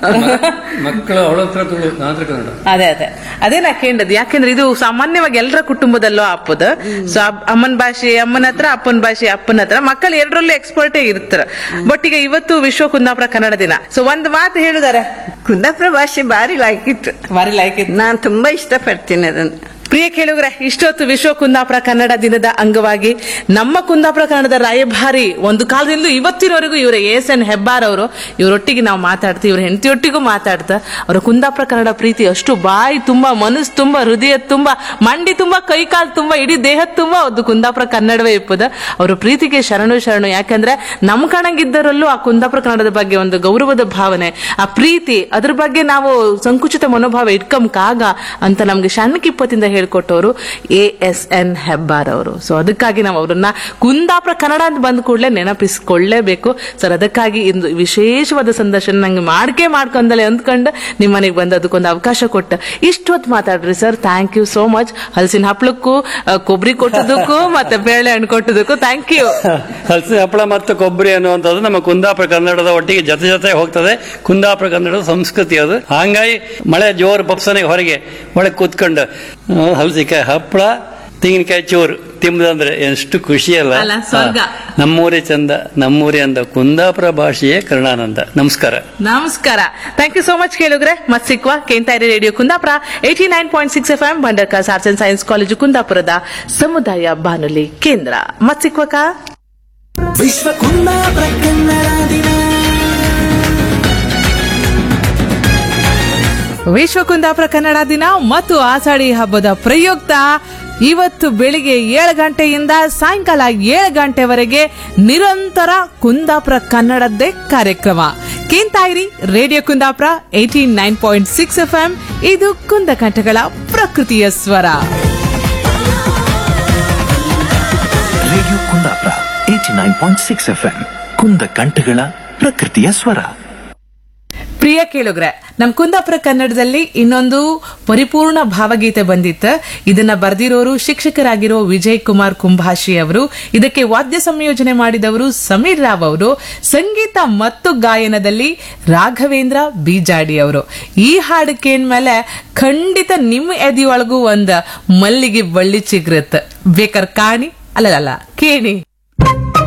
ಮಕ್ಕಳು ಅವಳ ಹತ್ರ ತುಳು ನನ್ನ ಹತ್ರ ಕನ್ನಡ ಅದೇ ಅದೇ ಅದೇ ನಾ ಕೇಂಡದ್ ಯಾಕೆಂದ್ರೆ ಇದು ಸಾಮಾನ್ಯವಾಗಿ ಎಲ್ಲರ ಕುಟುಂಬದಲ್ಲೂ ಆಪದ ಸೊ ಅಮ್ಮನ ಭಾಷೆ ಅಮ್ಮನ ಹತ್ರ ಅಪ್ಪನ ಭಾಷೆ ಅಪ್ಪನ ಹತ್ರ ಮಕ್ಕಳು ಎರಡರಲ್ಲೂ ಎಕ್ಸ್ಪರ್ಟೇ ಇರ್ತಾರ ಬಟ್ ಈಗ ಇವತ್ತು ವಿಶ್ವ ಕುಂದಾಪುರ ಕನ್ನಡ ದಿನ ಸೊ ಒಂದ್ ಮಾತು ಹೇಳಿದಾರೆ ಕುಂದಾಪುರ ಭಾಷೆ ಬಾರಿ ಲಾಯ್ಕಿತ್ತು ಬಾರಿ ಲೈಕ್ ಇತ್ತು ನಾನ್ ತುಂಬಾ ಇಷ್ಟಪಡ್ತೀನಿ ಅದನ್ನ ಪ್ರಿಯ ಕೇಳುಗ್ರೆ ಇಷ್ಟೊತ್ತು ವಿಶ್ವ ಕುಂದಾಪುರ ಕನ್ನಡ ದಿನದ ಅಂಗವಾಗಿ ನಮ್ಮ ಕುಂದಾಪುರ ಕನ್ನಡದ ರಾಯಭಾರಿ ಒಂದು ಕಾಲದಿಂದ ಇವತ್ತಿನವರೆಗೂ ಇವರ ಎಸ್ ಎನ್ ಹೆಬ್ಬಾರ್ ಅವರು ಇವರೊಟ್ಟಿಗೆ ನಾವು ಮಾತಾಡ್ತೀವಿ ಇವ್ರ ಹೆಂಡತಿಯೊಟ್ಟಿಗೂ ಮಾತಾಡ್ತಾ ಅವರ ಕುಂದಾಪುರ ಕನ್ನಡ ಪ್ರೀತಿ ಅಷ್ಟು ಬಾಯಿ ತುಂಬಾ ಮನಸ್ಸು ತುಂಬಾ ಹೃದಯ ತುಂಬಾ ಮಂಡಿ ತುಂಬಾ ಕೈ ಕಾಲು ತುಂಬಾ ಇಡೀ ದೇಹದ ತುಂಬಾ ಒಂದು ಕುಂದಾಪುರ ಕನ್ನಡವೇ ಇಪ್ಪದ ಅವರ ಪ್ರೀತಿಗೆ ಶರಣು ಶರಣು ಯಾಕಂದ್ರೆ ನಮ್ ಕಣಗಿದ್ದರಲ್ಲೂ ಆ ಕುಂದಾಪುರ ಕನ್ನಡದ ಬಗ್ಗೆ ಒಂದು ಗೌರವದ ಭಾವನೆ ಆ ಪ್ರೀತಿ ಅದ್ರ ಬಗ್ಗೆ ನಾವು ಸಂಕುಚಿತ ಮನೋಭಾವ ಇಟ್ಕಂಕಾಗ ಅಂತ ನಮ್ಗೆ ಸಣ್ಣಕಿಪ್ಪತ್ತಿಂದ ಹೇಳ್ಕೊಟ್ಟವರು ಎ ಎಸ್ ಎನ್ ಹೆಬ್ಬಾರ್ ಅವರು ಸೊ ಅದಕ್ಕಾಗಿ ನಾವು ಅವ್ರನ್ನ ಕುಂದಾಪುರ ಕನ್ನಡ ಅಂತ ಬಂದ ಕೂಡಲೇ ನೆನಪಿಸ್ಕೊಳ್ಳೇಬೇಕು ಸರ್ ಅದಕ್ಕಾಗಿ ಇಂದು ವಿಶೇಷವಾದ ಸಂದರ್ಶನ ನಂಗೆ ಮಾಡ್ಕೆ ಮಾಡ್ಕೊಂಡಲೆ ಅಂದ್ಕೊಂಡು ನಿಮ್ಮ ಮನೆಗೆ ಬಂದು ಅದಕ್ಕೊಂದು ಅವಕಾಶ ಕೊಟ್ಟ ಇಷ್ಟೊತ್ತು ಮಾತಾಡ್ರಿ sir thank you so much ಹಲಸಿನ ಹಪ್ಳಕ್ಕೂ ಆ, ಕೊಬ್ಬರಿ ಕೊಟ್ಟದಕ್ಕೂ ಮತ್ತೆ ಬೇಳೆ ಹಣ್ಣು ಕೊಟ್ಟದಕ್ಕೂ ಥ್ಯಾಂಕ್ ಯು ಹಲಸಿನ ಹಪ್ಪಳ ಮತ್ತು ಕೊಬ್ಬರಿ ಅನ್ನುವಂಥದ್ದು ನಮ್ಮ ಕುಂದಾಪುರ ಕನ್ನಡದ ಒಟ್ಟಿಗೆ ಜೊತೆ ಜೊತೆ ಹೋಗ್ತದೆ ಕುಂದಾಪುರ ಕನ್ನಡದ ಸಂಸ್ಕೃತಿ ಅದು ಹಂಗಾಗಿ ಮಳೆ ಜೋರು ಪಪ್ಸನೆಗೆ ಹೊರಗೆ ಒಳಗೆ ಕೂತ್ಕೊಂಡು ಆ, ಹಲಸಿನಕಾಯಿ ಹಪ್ಪಳ ತೆಂಗಿನಕಾಯಿ ಚೋರು ತಿಂಬದಂದ್ರೆ ಎಷ್ಟು ಖುಷಿ ಅಲ್ಲ ಅಲ್ಲ, ಸ್ವರ್ಗ. ಹಾ. ನಮ್ಮೂರೇ ಚಂದ ನಮ್ಮೂರೇ ಅಂದ ಕುಂದಾಪುರ ಭಾಷೆಯೇ ಕರುಣಾನಂದ ನಮಸ್ಕಾರ ನಮಸ್ಕಾರ ಥ್ಯಾಂಕ್ ಯು ಸೋ ಮಚ್ ಕೇಳುಗ್ರೆ ಮತ್ ಸಿಕ್ವಾ ಕೇಂತಾಯಿರಿ radio Kundapura eighty nine point six F M Bhandarkars arts and science college ಕುಂದಾಪುರದ ಸಮುದಾಯ ಬಾನುಲಿ ಕೇಂದ್ರ ಮತ್ ಸಿಕ್ವಕ ವಿಶ್ವ ಕುಂದಾಪುರ ಕನ್ನಡ ದಿನ ವಿಶ್ವ ಕುಂದಾಪುರ ಕನ್ನಡ ದಿನ ಮತ್ತು ಆಷಾಢಿ ಹಬ್ಬದ ಪ್ರಯುಕ್ತ ಇವತ್ತು ಬೆಳಿಗ್ಗೆ ಏಳು ಗಂಟೆಯಿಂದ ಸಾಯಂಕಾಲ ಏಳು ಗಂಟೆವರೆಗೆ ನಿರಂತರ ಕುಂದಾಪುರ ಕನ್ನಡದ್ದೇ ಕಾರ್ಯಕ್ರಮ ಕೇಂತಾಯಿರಿ radio Kundapura eighty nine point six F M ಇದು ಕುಂದಕಂಠಗಳ ಪ್ರಕೃತಿಯ ಸ್ವರ radio Kundapura eighty nine point six F M ಕುಂದ ಕಂಠಗಳ ಪ್ರಕೃತಿಯ ಸ್ವರ ಪ್ರಿಯ ಕೇಳುಗ್ರೆ ನಮ್ ಕುಂದಾಪುರ ಕನ್ನಡದಲ್ಲಿ ಇನ್ನೊಂದು ಪರಿಪೂರ್ಣ ಭಾವಗೀತೆ ಬಂದಿತ್ತು ಇದನ್ನ ಬರೆದಿರೋರು ಶಿಕ್ಷಕರಾಗಿರೋ ವಿಜಯ್ ಕುಮಾರ್ ಕುಂಭಾಷಿ ಅವರು ಇದಕ್ಕೆ ವಾದ್ಯ ಸಂಯೋಜನೆ ಮಾಡಿದವರು ಸಮೀರ್ ರಾವ್ ಅವರು ಸಂಗೀತ ಮತ್ತು ಗಾಯನದಲ್ಲಿ ರಾಘವೇಂದ್ರ ಬೀಜಾಡಿ ಅವರು ಈ ಹಾಡು ಕೇಳ್ಮೇಲೆ ಖಂಡಿತ ನಿಮ್ಮ ಎದೆಯೊಳಗೂ ಒಂದ್ ಮಲ್ಲಿಗೆ ಬಳ್ಳಿ ಚಿಗ್ರತ್ ಬೇಕಾರ ಕಾಣಿ ಅಲ್ಲಲ್ಲ ಕೇಳಿ